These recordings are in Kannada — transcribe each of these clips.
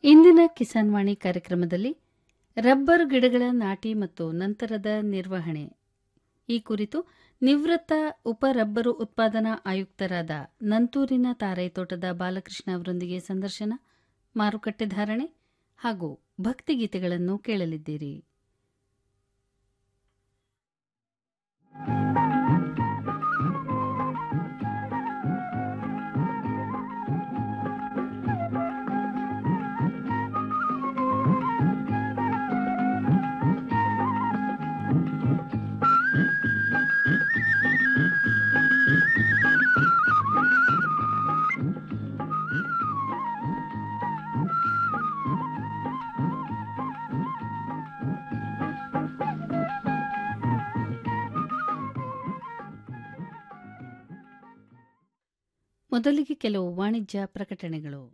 ಇಂದಿನ ಕಿಸಾನ್ ವಾಣಿ ಕಾರ್ಯಕ್ರಮದಲ್ಲಿ ರಬ್ಬರ್ ಗಿಡಗಳ ನಾಟಿ ಮತ್ತು ನಂತರದ ನಿರ್ವಹಣೆ ಈ ಕುರಿತು ನಿವೃತ್ತ ಉಪ ರಬ್ಬರು ಉತ್ಪಾದನಾ ಆಯುಕ್ತರಾದ ನಂತೂರಿನ ತಾರೈತೋಟದ ಬಾಲಕೃಷ್ಣ ಅವರೊಂದಿಗೆ ಸಂದರ್ಶನ ಮಾರುಕಟ್ಟೆ ಧಾರಣೆ ಹಾಗೂ ಭಕ್ತಿಗೀತೆಗಳನ್ನು ಕೇಳಲಿದ್ದೀರಿ ಮೊದಲಿಗೆ ಕೆಲವು ವಾಣಿಜ್ಯ ಪ್ರಕಟಣೆಗಳು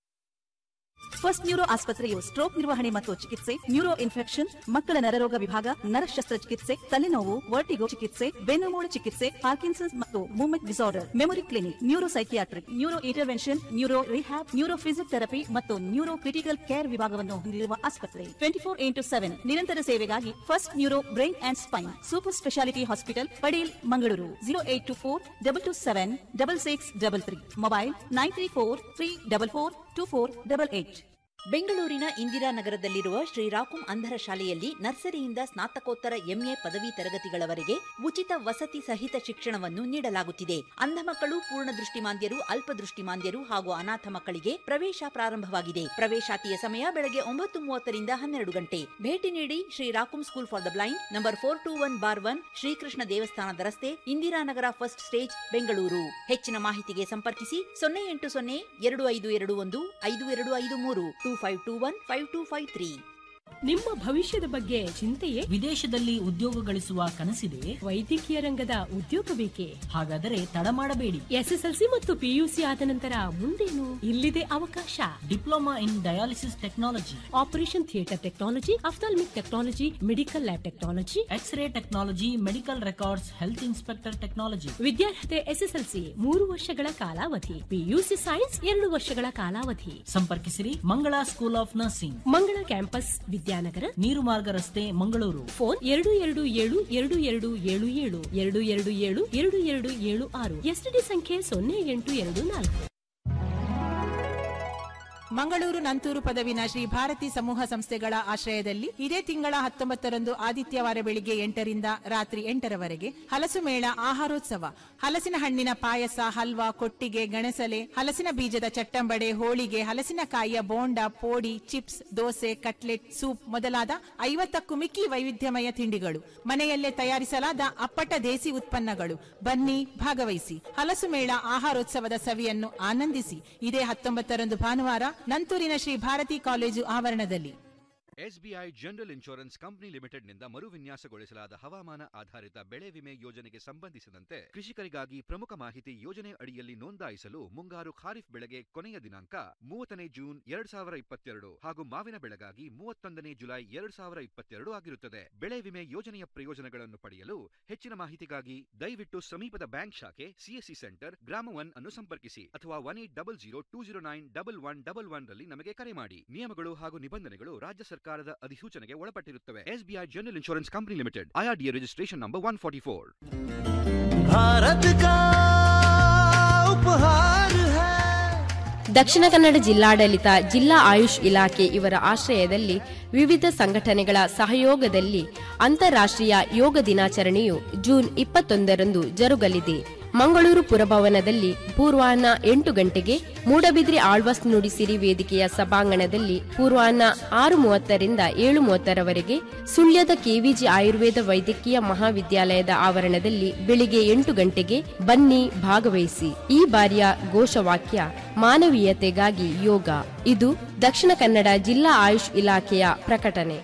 ಫಸ್ಟ್ ನ್ಯೂರೋ ಆಸ್ಪತ್ರೆಯು ಸ್ಟ್ರೋಕ್ ನಿರ್ವಹಣೆ ಮತ್ತು ಚಿಕಿತ್ಸೆ ನ್ಯೂರೋ ಇನ್ಫೆಕ್ಷನ್ ಮಕ್ಕಳ ನರರೋಗ ವಿಭಾಗ ನರ ಶಸ್ತ್ರಚಿಕಿತ್ಸೆ ತಲೆನೋವು ವರ್ಟಿಗೋ ಚಿಕಿತ್ಸೆ ಬೆನ್ನುಮೂಳೆ ಚಿಕಿತ್ಸೆ ಪಾರ್ಕಿನ್ಸನ್ಸ್ ಮತ್ತು movement disorder memory clinic neuro psychiatric neuro intervention neuro rehab neuro physiotherapy ಮತ್ತು ನ್ಯೂರೋ ಕ್ರಿಟಿಕಲ್ ಕೇರ್ ವಿಭಾಗವನ್ನು ಹೊಂದಿರುವ ಆಸ್ಪತ್ರೆ ಟ್ವೆಂಟಿ ಫೋರ್ ಇಂಟು ಸೆವೆನ್ ನಿರಂತರ ಸೇವೆಗಾಗಿ first neuro brain and spine super speciality hospital Padil Mangaluru zero eight two four double two seven double six double three mobile nine three four three double four two four double eight ಬೆಂಗಳೂರಿನ ಇಂದಿರಾನಗರದಲ್ಲಿರುವ ಶ್ರೀರಾಕುಂ ಅಂಧರ ಶಾಲೆಯಲ್ಲಿ ನರ್ಸರಿಯಿಂದ ಸ್ನಾತಕೋತ್ತರ ಎಂಎ ಪದವಿ ತರಗತಿಗಳವರೆಗೆ ಉಚಿತ ವಸತಿ ಸಹಿತ ಶಿಕ್ಷಣವನ್ನು ನೀಡಲಾಗುತ್ತಿದೆ ಅಂಧ ಮಕ್ಕಳು ಪೂರ್ಣ ದೃಷ್ಟಿಮಾಂದ್ಯರು ಅಲ್ಪದೃಷ್ಟಿಮಾಂದ್ಯರು ಹಾಗೂ ಅನಾಥ ಮಕ್ಕಳಿಗೆ ಪ್ರವೇಶ ಪ್ರಾರಂಭವಾಗಿದೆ ಪ್ರವೇಶಾತಿಯ ಸಮಯ ಬೆಳಗ್ಗೆ ಒಂಬತ್ತು ಮೂವತ್ತರಿಂದ ಹನ್ನೆರಡು ಗಂಟೆ ಭೇಟಿ ನೀಡಿ Sri Rakum school for the blind number four two one bar one Sri Krishna ದೇವಸ್ಥಾನದ ರಸ್ತೆ ಇಂದಿರಾನಗರ ಫಸ್ಟ್ ಸ್ಟೇಜ್ ಬೆಂಗಳೂರು ಹೆಚ್ಚಿನ ಮಾಹಿತಿಗೆ ಸಂಪರ್ಕಿಸಿ ಸೊನ್ನೆ ಎಂಟು ಸೊನ್ನೆ ಎರಡು ಐದು ಎರಡು ಒಂದು ಐದು ಎರಡು ಐದು ಮೂರು two five two one five two five three ನಿಮ್ಮ ಭವಿಷ್ಯದ ಬಗ್ಗೆ ಚಿಂತೆಯೇ ವಿದೇಶದಲ್ಲಿ ಉದ್ಯೋಗ ಗಳಿಸುವ ಕನಸಿದೆ ವೈದ್ಯಕೀಯ ರಂಗದ ಉದ್ಯೋಗ ಬೇಕೇ ಹಾಗಾದರೆ ತಡ ಮಾಡಬೇಡಿ ಎಸ್ಎಸ್ಎಲ್ಸಿ ಮತ್ತು ಪಿಯುಸಿ ಆದ ನಂತರ ಮುಂದೇನು ಇಲ್ಲಿದೆ ಅವಕಾಶ diploma in dialysis technology operation theatre technology ophthalmic technology medical lab technology X ray technology medical records health inspector technology ವಿದ್ಯಾರ್ಹತೆ ಎಸ್ಎಸ್ಎಲ್ಸಿ ಮೂರು ವರ್ಷಗಳ ಕಾಲಾವಧಿ ಪಿಯುಸಿ ಸೈನ್ಸ್ ಎರಡು ವರ್ಷಗಳ ಕಾಲಾವಧಿ ಸಂಪರ್ಕಿಸಿರಿ Mangala school of nursing Mangala campus Vidyanagar ನೀರು ಮಾರ್ಗ ರಸ್ತೆ ಮಂಗಳೂರು ಫೋನ್ ಎರಡು ಎರಡು ಏಳು ಎರಡು ಎರಡು ಏಳು ಏಳು ಎರಡು ಎರಡು ಏಳು ಎರಡು ಎರಡು ಏಳು ಆರು ಎಸ್ಟಿಡಿ ಸಂಖ್ಯೆ ಸೊನ್ನೆ ಎಂಟು ಎರಡು ನಾಲ್ಕು ಮಂಗಳೂರು ನಂತೂರು ಪದವಿನ ಶ್ರೀ ಭಾರತಿ ಸಮೂಹ ಸಂಸ್ಥೆಗಳ ಆಶ್ರಯದಲ್ಲಿ ಇದೇ ತಿಂಗಳ ಹತ್ತೊಂಬತ್ತರಂದು ಆದಿತ್ಯವಾರ ಬೆಳಿಗ್ಗೆ ಎಂಟರಿಂದ ರಾತ್ರಿ ಎಂಟರವರೆಗೆ ಹಲಸು ಮೇಳ ಆಹಾರೋತ್ಸವ ಹಲಸಿನ ಹಣ್ಣಿನ ಪಾಯಸ ಹಲ್ವಾ ಕೊಟ್ಟಿಗೆ ಗಣಸಲೆ ಹಲಸಿನ ಬೀಜದ ಚಟ್ಟಂಬಡೆ ಹೋಳಿಗೆ ಹಲಸಿನಕಾಯಿಯ ಬೋಂಡ ಪೋಡಿ ಚಿಪ್ಸ್ ದೋಸೆ ಕಟ್ಲೆಟ್ ಸೂಪ್ ಮೊದಲಾದ ಐವತ್ತಕ್ಕೂ ಮಿಕ್ಕಿ ವೈವಿಧ್ಯಮಯ ತಿಂಡಿಗಳು ಮನೆಯಲ್ಲೇ ತಯಾರಿಸಲಾದ ಅಪ್ಪಟ ದೇಸಿ ಉತ್ಪನ್ನಗಳು ಬನ್ನಿ ಭಾಗವಹಿಸಿ ಹಲಸು ಮೇಳ ಆಹಾರೋತ್ಸವದ ಸವಿಯನ್ನು ಆನಂದಿಸಿ ಇದೇ ಹತ್ತೊಂಬತ್ತರಂದು ಭಾನುವಾರ ನಂತೂರಿನ ಶ್ರೀ ಭಾರತಿ ಕಾಲೇಜು ಆವರಣದಲ್ಲಿ ಎಸ್ಬಿಐ ಜನರಲ್ ಇನ್ಶೂರೆನ್ಸ್ ಕಂಪನಿ ಲಿಮಿಟೆಡ್ನಿಂದ ಮರುವಿನ್ಯಾಸಗೊಳಿಸಲಾದ ಹವಾಮಾನ ಆಧಾರಿತ ಬೆಳೆ ವಿಮೆ ಯೋಜನೆಗೆ ಸಂಬಂಧಿಸಿದಂತೆ ಕೃಷಿಕರಿಗಾಗಿ ಪ್ರಮುಖ ಮಾಹಿತಿ ಯೋಜನೆ ಅಡಿಯಲ್ಲಿ ನೋಂದಾಯಿಸಲು ಮುಂಗಾರು ಖಾರಿಫ್ ಬೆಳೆಗೆ ಕೊನೆಯ ದಿನಾಂಕ ಮೂವತ್ತನೇ ಜೂನ್ ಎರಡ್ ಸಾವಿರ ಇಪ್ಪತ್ತೆರಡು ಹಾಗೂ ಮಾವಿನ ಬೆಳೆಗಾಗಿ ಮೂವತ್ತೊಂದನೇ ಜುಲೈ ಎರಡ್ ಸಾವಿರ ಇಪ್ಪತ್ತೆರಡು ಆಗಿರುತ್ತದೆ ಬೆಳೆ ವಿಮೆ ಯೋಜನೆಯ ಪ್ರಯೋಜನಗಳನ್ನು ಪಡೆಯಲು ಹೆಚ್ಚಿನ ಮಾಹಿತಿಗಾಗಿ ದಯವಿಟ್ಟು ಸಮೀಪದ ಬ್ಯಾಂಕ್ ಶಾಖೆ ಸಿಎಸ್ಸಿ ಸೆಂಟರ್ ಗ್ರಾಮ ಒನ್ ಅನ್ನು ಸಂಪರ್ಕಿಸಿ ಅಥವಾ one eight double zero two zero nine double one double one ರಲ್ಲಿ ನಮಗೆ ಕರೆ ಮಾಡಿ ನಿಯಮಗಳು ಹಾಗೂ ನಿಬಂಧನೆಗಳು ರಾಜ್ಯ ಸರ್ಕಾರದ ಅಧಿಸೂಚನೆಗೆ ಒಳಪಟ್ಟಿರುತ್ತವೆ SBI general insurance company limited IRDA registration number one forty four Bharat का उपहार है ದಕ್ಷಿಣ ಕನ್ನಡ ಜಿಲ್ಲಾಡಳಿತ ಜಿಲ್ಲಾ ಆಯುಷ್ ಇಲಾಖೆ ಇವರ ಆಶ್ರಯದಲ್ಲಿ ವಿವಿಧ ಸಂಘಟನೆಗಳ ಸಹಯೋಗದಲ್ಲಿ ಅಂತಾರಾಷ್ಟ್ರೀಯ ಯೋಗ ದಿನಾಚರಣೆಯು ಜೂನ್ ಇಪ್ಪತ್ತೊಂದರಂದು ಜರುಗಲಿದೆ ಮಂಗಳೂರು ಪುರಭವನದಲ್ಲಿ ಪೂರ್ವಾಹ್ನ ಎಂಟು ಗಂಟೆಗೆ ಮೂಡಬಿದ್ರಿ ಆಳ್ವಾಸ್ ನುಡಿಸಿರಿ ವೇದಿಕೆಯ ಸಭಾಂಗಣದಲ್ಲಿ ಪೂರ್ವಾಹ್ನ ಆರು ಮೂವತ್ತರಿಂದ ಏಳು ಮೂವತ್ತರವರೆಗೆ ಸುಳ್ಯದ ಕೆವಿಜಿ ಆಯುರ್ವೇದ ವೈದ್ಯಕೀಯ ಮಹಾವಿದ್ಯಾಲಯದ ಆವರಣದಲ್ಲಿ ಬೆಳಿಗ್ಗೆ ಎಂಟು ಗಂಟೆಗೆ ಬನ್ನಿ ಭಾಗವಹಿಸಿ ಈ ಬಾರಿಯ ಘೋಷವಾಕ್ಯ ಮಾನವೀಯತೆಗಾಗಿ ಯೋಗ ಇದು ದಕ್ಷಿಣ ಕನ್ನಡ ಜಿಲ್ಲಾ ಆಯುಷ್ ಇಲಾಖೆಯ ಪ್ರಕಟಣೆ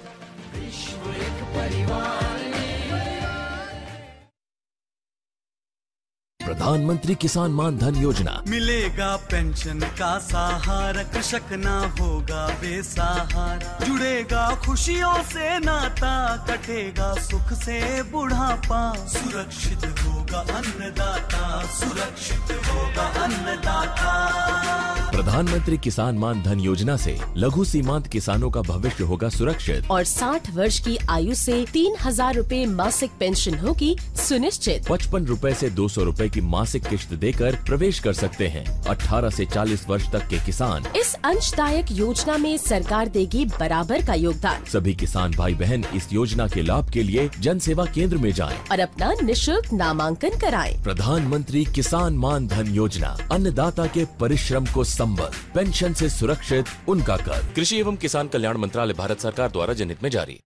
प्रधानमंत्री किसान मान धन योजना मिलेगा पेंशन का सहारा कृषक ना होगा बेसहारा जुड़ेगा खुशियों से नाता कटेगा सुख से बुढ़ापा सुरक्षित होगा अन्नदाता सुरक्षित होगा अन्नदाता प्रधानमंत्री किसान मान धन योजना से लघु सीमांत किसानों का भविष्य होगा सुरक्षित और 60 वर्ष की आयु से तीन हजार रूपए मासिक पेंशन होगी सुनिश्चित पचपन रूपए ऐसी दो सौ रूपए की मासिक किश्त देकर प्रवेश कर सकते हैं 18 से 40 वर्ष तक के किसान इस अंशदायक योजना में सरकार देगी बराबर का योगदान सभी किसान भाई बहन इस योजना के लाभ के लिए जन सेवा केंद्र में जाएं। और अपना निशुल्क नामांकन कराएं। प्रधानमंत्री किसान मान धन योजना अन्नदाता के परिश्रम को संबल पेंशन से सुरक्षित उनका कर कृषि एवं किसान कल्याण मंत्रालय भारत सरकार द्वारा जनहित में जारी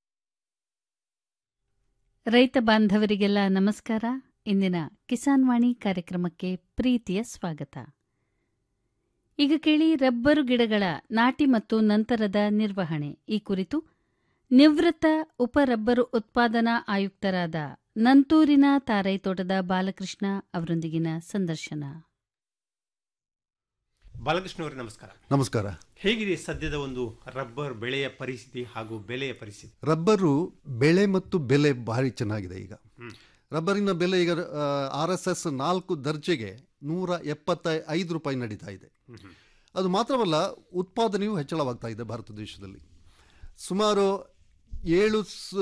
ರೈತ ಬಾಂಧವರಿಗೆಲ್ಲ ನಮಸ್ಕಾರ ಇಂದಿನ ಕಿಸಾನ್ ವಾಣಿ ಕಾರ್ಯಕ್ರಮಕ್ಕೆ ಪ್ರೀತಿಯ ಸ್ವಾಗತ ಈಗ ಕೇಳಿ ರಬ್ಬರು ಗಿಡಗಳ ನಾಟಿ ಮತ್ತು ನಂತರದ ನಿರ್ವಹಣೆ ಈ ಕುರಿತು ನಿವೃತ್ತ ಉಪ ರಬ್ಬರು ಉತ್ಪಾದನಾ ಆಯುಕ್ತರಾದ ನಂತೂರಿನ ತಾರೈ ತೋಟದ ಬಾಲಕೃಷ್ಣ ಅವರೊಂದಿಗಿನ ಸಂದರ್ಶನ ಬಾಲಕೃಷ್ಣ ಅವರೇ ನಮಸ್ಕಾರ ನಮಸ್ಕಾರ ಹೇಗಿದೆ ಸದ್ಯದ ಒಂದು ರಬ್ಬರ್ ಬೆಳೆಯ ಪರಿಸ್ಥಿತಿ ಹಾಗೂ ಬೆಲೆಯ ಪರಿಸ್ಥಿತಿ ರಬ್ಬರು ಬೆಳೆ ಮತ್ತು ಬೆಲೆ ಭಾರಿ ಚೆನ್ನಾಗಿದೆ ಈಗ ರಬ್ಬರಿನ ಬೆಲೆ ಈಗ ಆರ್ ಎಸ್ ಎಸ್ ನಾಲ್ಕು ದರ್ಜೆಗೆ ನೂರ ಎಪ್ಪತ್ತ ಐದು ರೂಪಾಯಿ ನಡೀತಾ ಇದೆ ಅದು ಮಾತ್ರವಲ್ಲ ಉತ್ಪಾದನೆಯೂ ಹೆಚ್ಚಳವಾಗ್ತಾ ಇದೆ ಭಾರತ ದೇಶದಲ್ಲಿ ಸುಮಾರು ಏಳು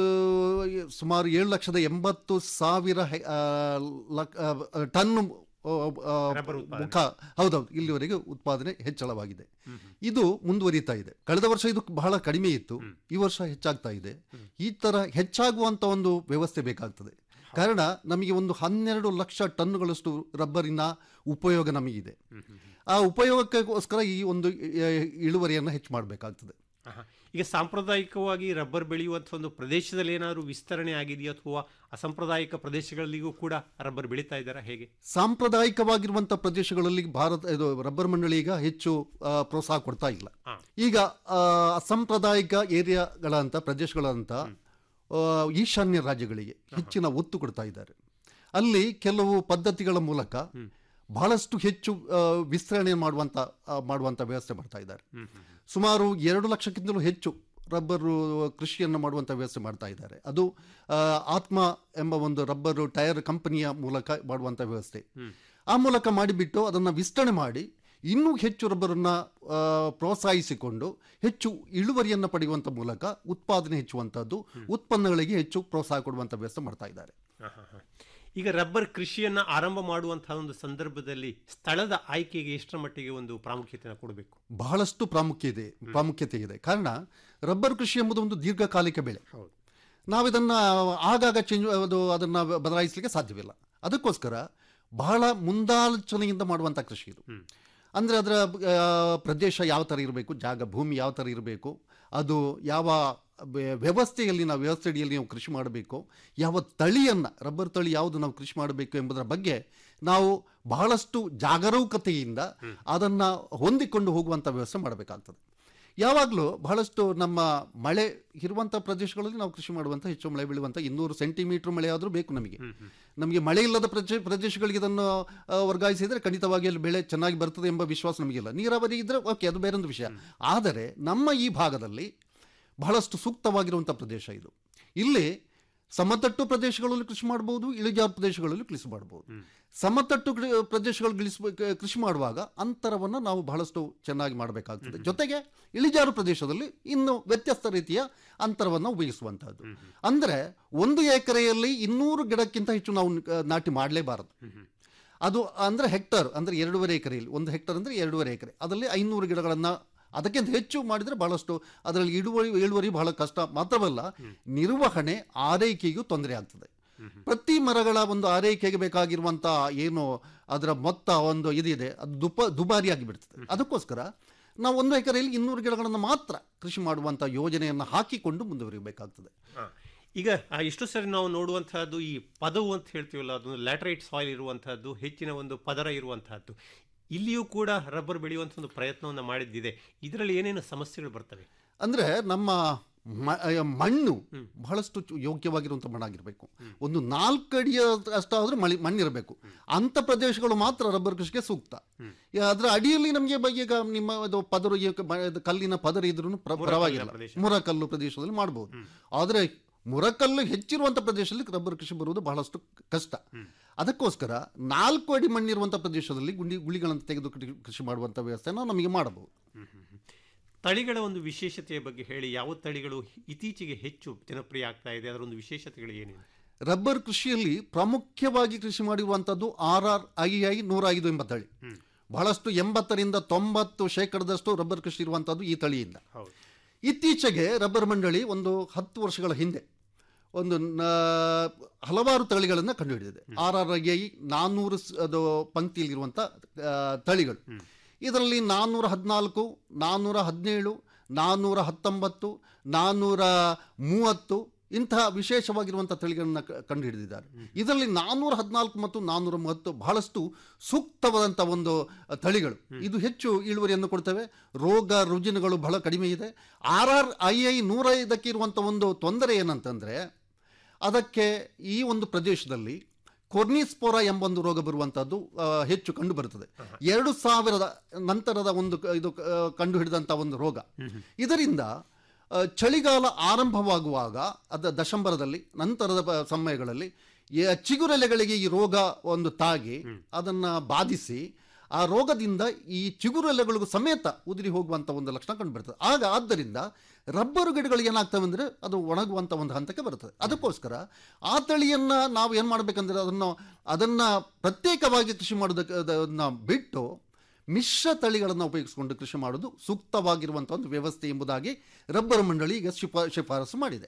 ಸ- ಸುಮಾರು ಏಳು ಲಕ್ಷದ ಎಂಬತ್ತು ಸಾವಿರ ಹೆ- ಆ, ಲಕ್- ಆ, ಟನ್ ಆ, ಆ, ರಬ್ಬರ್ ಉತ್ಪಾದನೆ. ಮುಖ ಹೌದೌದು ಇಲ್ಲಿವರೆಗೆ ಉತ್ಪಾದನೆ ಹೆಚ್ಚಳವಾಗಿದೆ ಇದು ಮುಂದುವರಿತಾ ಇದೆ ಕಳೆದ ವರ್ಷ ಇದು ಬಹಳ ಕಡಿಮೆ ಇತ್ತು ಈ ವರ್ಷ ಹೆಚ್ಚಾಗ್ತಾ ಇದೆ ಈ ತರ ಹೆಚ್ಚಾಗುವಂತ ಒಂದು ವ್ಯವಸ್ಥೆ ಬೇಕಾಗ್ತದೆ ಕಾರಣ ನಮಗೆ ಒಂದು ಹನ್ನೆರಡು ಲಕ್ಷ ಟನ್ನುಗಳಷ್ಟು ರಬ್ಬರಿನ ಉಪಯೋಗ ನಮಗಿದೆ ಆ ಉಪಯೋಗಕ್ಕೋಸ್ಕರ ಈ ಒಂದು ಆ, ಇಳುವರಿಯನ್ನು ಹೆಚ್ಚು ಮಾಡಬೇಕಾಗ್ತದೆ ಆಹಾ. ಈಗ ಸಾಂಪ್ರದಾಯಿಕವಾಗಿ ರಬ್ಬರ್ ಬೆಳೆಯುವಂಥ ಒಂದು ಪ್ರದೇಶದಲ್ಲಿ ಏನಾದರೂ ವಿಸ್ತರಣೆ ಆಗಿದೆಯಾ ಅಥವಾ ಅಸಾಂಪ್ರದಾಯಿಕ ಪ್ರದೇಶಗಳಲ್ಲಿಗೂ ಕೂಡ ರಬ್ಬರ್ ಬೆಳೀತಾ ಇದ್ದಾರಾ ಹೇಗೆ ಸಾಂಪ್ರದಾಯಿಕವಾಗಿರುವಂಥ ಪ್ರದೇಶಗಳಲ್ಲಿ ಭಾರತ ಇದು ರಬ್ಬರ್ ಮಂಡಳಿ ಈಗ ಹೆಚ್ಚು ಆ, ಪ್ರೋತ್ಸಾಹ ಕೊಡ್ತಾ ಇಲ್ಲ ಹಾ. ಈಗ ಆ, ಅಸಾಂಪ್ರದಾಯಿಕ ಏರಿಯಾಗಳಂತ ಪ್ರದೇಶಗಳಂತ ಆ, ಈಶಾನ್ಯ ರಾಜ್ಯಗಳಿಗೆ ಹೆಚ್ಚಿನ ಒತ್ತು ಕೊಡ್ತಾ ಇದ್ದಾರೆ ಅಲ್ಲಿ ಕೆಲವು ಪದ್ಧತಿಗಳ ಮೂಲಕ ಬಹಳಷ್ಟು ಹೆಚ್ಚು ಆ, ವಿಸ್ತರಣೆ ಮಾಡುವಂತ ಆ, ಮಾಡುವಂತ ವ್ಯವಸ್ಥೆ ಮಾಡ್ತಾ ಇದ್ದಾರೆ ಸುಮಾರು ಎರಡು ಲಕ್ಷಕ್ಕಿಂತಲೂ ಹೆಚ್ಚು ರಬ್ಬರು ಕೃಷಿಯನ್ನು ಮಾಡುವಂಥ ವ್ಯವಸ್ಥೆ ಮಾಡ್ತಾ ಇದ್ದಾರೆ ಅದು ಆ, ಆತ್ಮ ಎಂಬ ಒಂದು ರಬ್ಬರು ಟೈರ್ ಕಂಪನಿಯ ಮೂಲಕ ಮಾಡುವಂಥ ವ್ಯವಸ್ಥೆ ಆ ಮೂಲಕ ಮಾಡಿಬಿಟ್ಟು ಅದನ್ನು ವಿಸ್ತರಣೆ ಮಾಡಿ ಇನ್ನೂ ಹೆಚ್ಚು ರಬ್ಬರನ್ನು ಆ, ಪ್ರೋತ್ಸಾಹಿಸಿಕೊಂಡು ಹೆಚ್ಚು ಇಳುವರಿಯನ್ನು ಪಡೆಯುವಂಥ ಮೂಲಕ ಉತ್ಪಾದನೆ ಹೆಚ್ಚುವಂಥದ್ದು ಉತ್ಪನ್ನಗಳಿಗೆ ಹೆಚ್ಚು ಪ್ರೋತ್ಸಾಹ ಕೊಡುವಂಥ ವ್ಯವಸ್ಥೆ ಮಾಡ್ತಾ ಇದ್ದಾರೆ ಆಹಾ, ಹಾ. ಈಗ ರಬ್ಬರ್ ಕೃಷಿಯನ್ನ ಆರಂಭ ಮಾಡುವಂತಹ ಒಂದು ಸಂದರ್ಭದಲ್ಲಿ ಸ್ಥಳದ ಆಯ್ಕೆಗೆ ಎಷ್ಟರ ಮಟ್ಟಿಗೆ ಒಂದು ಪ್ರಾಮುಖ್ಯತೆಯನ್ನು ಕೊಡಬೇಕು ಬಹಳಷ್ಟು ಪ್ರಾಮುಖ್ಯ ಇದೆ ಪ್ರಾಮುಖ್ಯತೆ ಇದೆ ಕಾರಣ ರಬ್ಬರ್ ಕೃಷಿ ಎಂಬುದು ಒಂದು ದೀರ್ಘಕಾಲಿಕ ಬೆಳೆ ನಾವಿದನ್ನು ಆಗಾಗ ಚೇಂಜ್ ಅದು ಅದನ್ನು ಬದಲಾಯಿಸಲಿಕ್ಕೆ ಸಾಧ್ಯವಿಲ್ಲ ಅದಕ್ಕೋಸ್ಕರ ಬಹಳ ಮುಂದಾಲೋಚನೆಯಿಂದ ಮಾಡುವಂಥ ಕೃಷಿ ಇದು ಅಂದರೆ ಅದರ ಆ, ಪ್ರದೇಶ ಯಾವ ಥರ ಇರಬೇಕು ಜಾಗ ಭೂಮಿ ಯಾವ ಥರ ಇರಬೇಕು ಅದು ಯಾವ ವ್ಯ- ವ್ಯವಸ್ಥೆಯಲ್ಲಿ ನಾವು ವ್ಯವಸ್ಥೆಯಲ್ಲಿ ನಾವು ಕೃಷಿ ಮಾಡಬೇಕು ಯಾವ ತಳಿಯನ್ನು ರಬ್ಬರ್ ತಳಿ ಯಾವುದು ನಾವು ಕೃಷಿ ಮಾಡಬೇಕು ಎಂಬುದರ ಬಗ್ಗೆ ನಾವು ಬಹಳಷ್ಟು ಜಾಗರೂಕತೆಯಿಂದ ಅದನ್ನು ಹೊಂದಿಕೊಂಡು ಹೋಗುವಂಥ ವ್ಯವಸ್ಥೆ ಮಾಡಬೇಕಾಗ್ತದೆ ಯಾವಾಗಲೂ ಬಹಳಷ್ಟು ನಮ್ಮ ಮಳೆ ಇರುವಂಥ ಪ್ರದೇಶಗಳಲ್ಲಿ ನಾವು ಕೃಷಿ ಮಾಡುವಂಥ ಹೆಚ್ಚು ಮಳೆ ಬೀಳುವಂಥ ಇನ್ನೂರು ಸೆಂಟಿಮೀಟರ್ ಮಳೆ ಆದರೂ ಬೇಕು ನಮಗೆ ನಮಗೆ ಮಳೆ ಇಲ್ಲದ ಪ್ರದೇಶ ಪ್ರದೇಶಗಳಿಗೆ ಇದನ್ನು ಆ, ವರ್ಗಾಯಿಸಿದರೆ ಖಂಡಿತವಾಗಿ ಅಲ್ಲಿ ಬೆಳೆ ಚೆನ್ನಾಗಿ ಬರ್ತದೆ ಎಂಬ ವಿಶ್ವಾಸ ನಮಗಿಲ್ಲ ನೀರಾವರಿ ಇದ್ದರೆ ಓಕೆ ಅದು ಬೇರೊಂದು ವಿಷಯ ಆದರೆ ನಮ್ಮ ಈ ಭಾಗದಲ್ಲಿ ಬಹಳಷ್ಟು ಸೂಕ್ತವಾಗಿರುವಂಥ ಪ್ರದೇಶ ಇದು ಇಲ್ಲಿ ಸಮತಟ್ಟು ಪ್ರದೇಶಗಳಲ್ಲಿ ಕೃಷಿ ಮಾಡಬಹುದು ಇಳಿಜಾರು ಪ್ರದೇಶಗಳಲ್ಲಿ ಕೃಷಿ ಮಾಡಬಹುದು ಸಮತಟ್ಟು ಕೃ- ಪ್ರದೇಶಗಳು ಗಿಳಿಸ್ಬ- ಕ- ಕೃಷಿ ಮಾಡುವಾಗ ಅಂತರವನ್ನು ನಾವು ಬಹಳಷ್ಟು ಚೆನ್ನಾಗಿ ಮಾಡಬೇಕಾಗ್ತದೆ ಜೊತೆಗೆ ಇಳಿಜಾರು ಪ್ರದೇಶದಲ್ಲಿ ಇನ್ನು ವ್ಯತ್ಯಸ್ತ ರೀತಿಯ ಅಂತರವನ್ನು ಉಪಯೋಗಿಸುವಂತಹದ್ದು ಅಂದರೆ ಒಂದು ಎಕರೆಯಲ್ಲಿ ಇನ್ನೂರು ಗಿಡಕ್ಕಿಂತ ಹೆಚ್ಚು ನಾವು ಆ, ನಾಟಿ ಮಾಡಲೇಬಾರದು ಅದು ಅಂದರೆ ಹೆಕ್ಟರ್ ಅಂದರೆ ಎರಡೂವರೆ ಎಕರೆಯಲ್ಲಿ ಒಂದು ಹೆಕ್ಟರ್ ಅಂದರೆ ಎರಡೂವರೆ ಎಕರೆ ಅದರಲ್ಲಿ ಐನೂರು ಗಿಡಗಳನ್ನು ಅದಕ್ಕಿಂತ ಹೆಚ್ಚು ಮಾಡಿದರೆ ಬಹಳಷ್ಟು ಅದರಲ್ಲಿ ಇಳುವರಿ ಇಳುವರಿ ಬಹಳ ಕಷ್ಟ ಮಾತ್ರವಲ್ಲ ನಿರ್ವಹಣೆ ಆರೈಕೆಗೂ ತೊಂದರೆ ಆಗ್ತದೆ ಪ್ರತಿ ಮರಗಳ ಒಂದು ಆರೈಕೆಗೆ ಬೇಕಾಗಿರುವಂಥ ಏನು ಅದರ ಮೊತ್ತ ಒಂದು ಇದಿದೆ ಅದು ದುಪ ದುಬಾರಿಯಾಗಿ ಬಿಡ್ತದೆ ಅದಕ್ಕೋಸ್ಕರ ನಾವು ಒಂದು ಎಕರೆಯಲ್ಲಿ ಇನ್ನೂರು ಗಿಡಗಳನ್ನು ಮಾತ್ರ ಕೃಷಿ ಮಾಡುವಂಥ ಯೋಜನೆಯನ್ನು ಹಾಕಿಕೊಂಡು ಮುಂದುವರಿಬೇಕಾಗ್ತದೆ ಹಾ. ಈಗ ಆ, ಎಷ್ಟೋ ಸರಿ ನಾವು ನೋಡುವಂತಹದ್ದು ಈ ಪದವು ಅಂತ ಹೇಳ್ತೀವಲ್ಲ ಅದೊಂದು ಲ್ಯಾಟ್ರೈಟ್ ಸಾಯಿಲ್ ಇರುವಂತಹದ್ದು ಹೆಚ್ಚಿನ ಒಂದು ಪದರ ಇರುವಂತಹದ್ದು ಇಲ್ಲಿಯೂ ಕೂಡ ರಬ್ಬರ್ ಬೆಳೆಯುವಂಥ ಒಂದು ಪ್ರಯತ್ನವನ್ನು ಮಾಡಿದ್ದಿದೆ ಇದರಲ್ಲಿ ಏನೇನು ಸಮಸ್ಯೆಗಳು ಬರ್ತವೆ ಅಂದರೆ ನಮ್ಮ ಮ- ಆ, ಮಣ್ಣು ಬಹಳಷ್ಟು ಚು- ಯೋಗ್ಯವಾಗಿರುವಂಥ ಮಣ್ಣಾಗಿರಬೇಕು ಒಂದು ನಾಲ್ಕು ಅಡಿಯ ಅಷ್ಟಾದರೂ ಮಳಿ ಮಣ್ಣಿರಬೇಕು ಅಂಥ ಪ್ರದೇಶಗಳು ಮಾತ್ರ ರಬ್ಬರ್ ಕೃಷಿಗೆ ಸೂಕ್ತ ಯಾ- ಅದರ ಅಡಿಯಲ್ಲಿ ನಮಗೆ ಈಗ ನಿಮ್ಮ ಅದು ಪದರು ಈ ಕ- ಮ- ಇದು ಕಲ್ಲಿನ ಪದರ ಇದ್ರೂ ಮುರಕಲ್ಲಿನ ಪರವಾಗಿಲ್ಲ ಪ್ರದೇಶ. ಮುರಕಲ್ಲು ಪ್ರದೇಶದಲ್ಲಿ ಮಾಡ್ಬೋದು ಆದರೆ ಮುರಕಲ್ಲು ಹೆಚ್ಚಿರುವಂಥ ಪ್ರದೇಶದಲ್ಲಿ ರಬ್ಬರ್ ಕೃಷಿ ಬರುವುದು ಬಹಳಷ್ಟು ಕಷ್ಟ ಅದಕ್ಕೋಸ್ಕರ ನಾಲ್ಕು ಅಡಿ ಮಣ್ಣಿರುವಂಥ ಪ್ರದೇಶದಲ್ಲಿ ಗುಂಡಿ ಗುಳಿಗಳನ್ನು ತೆಗೆದು ಕೃಷಿ- ಕೃಷಿ ಮಾಡುವಂಥ ವ್ಯವಸ್ಥೆನ ನಮಗೆ ಮಾಡಬಹುದು ತಳಿಗಳ ಒಂದು ವಿಶೇಷತೆಯ ಬಗ್ಗೆ ಹೇಳಿ ಯಾವ ತಳಿಗಳು ಇತ್ತೀಚೆಗೆ ಹೆಚ್ಚು ಜನಪ್ರಿಯ ಆಗ್ತಾ ಇದೆ ಅದರ ಒಂದು ವಿಶೇಷತೆಗಳು ಏನೇನು ರಬ್ಬರ್ ಕೃಷಿಯಲ್ಲಿ ಪ್ರಾಮುಖ್ಯವಾಗಿ ಕೃಷಿ ಮಾಡಿರುವಂಥದ್ದು ಆರ್ ಆರ್ ಐ ಐ ನೂರ ಐದು ಎಂಬ ತಳಿ ಬಹಳಷ್ಟು ಎಂಬತ್ತರಿಂದ ತೊಂಬತ್ತು ಶೇಕಡದಷ್ಟು ರಬ್ಬರ್ ಕೃಷಿ ಇರುವಂಥದ್ದು ಈ ತಳಿಯಿಂದ ಹೌದು ಇತ್ತೀಚೆಗೆ ರಬ್ಬರ್ ಮಂಡಳಿ ಒಂದು ಹತ್ತು ವರ್ಷಗಳ ಹಿಂದೆ ಒಂದು ನ- ಹಲವಾರು ತಳಿಗಳನ್ನು ಕಂಡುಹಿಡಿದಿದೆ ಆರ್ ಆರ್ ಐ ಐ ನಾನ್ನೂರು ಸ್- ಅದು ಪಂಕ್ತಿಯಲ್ಲಿರುವಂಥ ಆ, ತಳಿಗಳು ಇದರಲ್ಲಿ ನಾನ್ನೂರ ಹದಿನಾಲ್ಕು ನಾನ್ನೂರ ಹದಿನೇಳು ನಾನ್ನೂರ ಹತ್ತೊಂಬತ್ತು ನಾನ್ನೂರ ಮೂವತ್ತು ಇಂತಹ ವಿಶೇಷವಾಗಿರುವಂಥ ತಳಿಗಳನ್ನು ಕ- ಕಂಡುಹಿಡಿದಿದ್ದಾರೆ ಇದರಲ್ಲಿ ನಾನ್ನೂರ ಹದಿನಾಲ್ಕು ಮತ್ತು ನಾನ್ನೂರ ಮೂವತ್ತು ಬಹಳಷ್ಟು ಸೂಕ್ತವಾದಂಥ ಒಂದು ಅ, ತಳಿಗಳು ಇದು ಹೆಚ್ಚು ಇಳುವರಿಯನ್ನು ಕೊಡ್ತವೆ ರೋಗ ರುಜಿನಗಳು ಬಹಳ ಕಡಿಮೆ ಇದೆ ಆರ್ ಆರ್ ಐ ಐ ನೂರ ಐದಕ್ಕೆ ಇರುವಂಥ ಒಂದು ತೊಂದರೆ ಏನಂತಂದರೆ ಅದಕ್ಕೆ ಈ ಒಂದು ಪ್ರದೇಶದಲ್ಲಿ ಕೊರ್ನಿಸ್ಪೋರ ಎಂಬ ಒಂದು ರೋಗ ಬರುವಂಥದ್ದು ಆ, ಹೆಚ್ಚು ಕಂಡು ಬರುತ್ತದೆ ಎರಡು ಸಾವಿರದ ನಂತರದ ಒಂದು ಕ- ಇದು ಕ- ಕಂಡು ಹಿಡಿದಂಥ ಒಂದು ರೋಗ ಇದರಿಂದ ಆ, ಚಳಿಗಾಲ ಆರಂಭವಾಗುವಾಗ ಅದ ದಶಂಬರದಲ್ಲಿ ನಂತರದ ಪ- ಸಮಯಗಳಲ್ಲಿ ಯ- ಚಿಗುರೆಲೆಗಳಿಗೆ ಈ ರೋಗ ಒಂದು ತಾಗಿ ಅದನ್ನು ಬಾಧಿಸಿ ಆ ರೋಗದಿಂದ ಈ ಚಿಗುರೆಲೆಗಳಿಗೂ ಸಮೇತ ಉದುರಿ ಹೋಗುವಂಥ ಒಂದು ಲಕ್ಷಣ ಕಂಡು ಬರ್ತದೆ ಆಗ ಆದ್ದರಿಂದ ರಬ್ಬರು ಗಿಡಗಳು ಏನಾಗ್ತವೆ ಅಂದರೆ ಅದು ಒಣಗುವಂಥ ಒಂದು ಹಂತಕ್ಕೆ ಬರ್ತದೆ ಅದಕ್ಕೋಸ್ಕರ ಆ ತಳಿಯನ್ನು ನಾವು ಏನು ಮಾಡಬೇಕಂದ್ರೆ ಅದನ್ನು ಅದನ್ನು ಪ್ರತ್ಯೇಕವಾಗಿ ಕೃಷಿ ಮಾಡೋದಕ್ಕೆ ಅದನ್ನು ಬಿಟ್ಟು ಮಿಶ್ರ ತಳಿಗಳನ್ನು ಉಪಯೋಗಿಸಿಕೊಂಡು ಕೃಷಿ ಮಾಡೋದು ಸೂಕ್ತವಾಗಿರುವಂಥ ಒಂದು ವ್ಯವಸ್ಥೆ ಎಂಬುದಾಗಿ ರಬ್ಬರು ಮಂಡಳಿ ಈಗ ಶಿಫಾ ಶಿಫಾರಸು ಮಾಡಿದೆ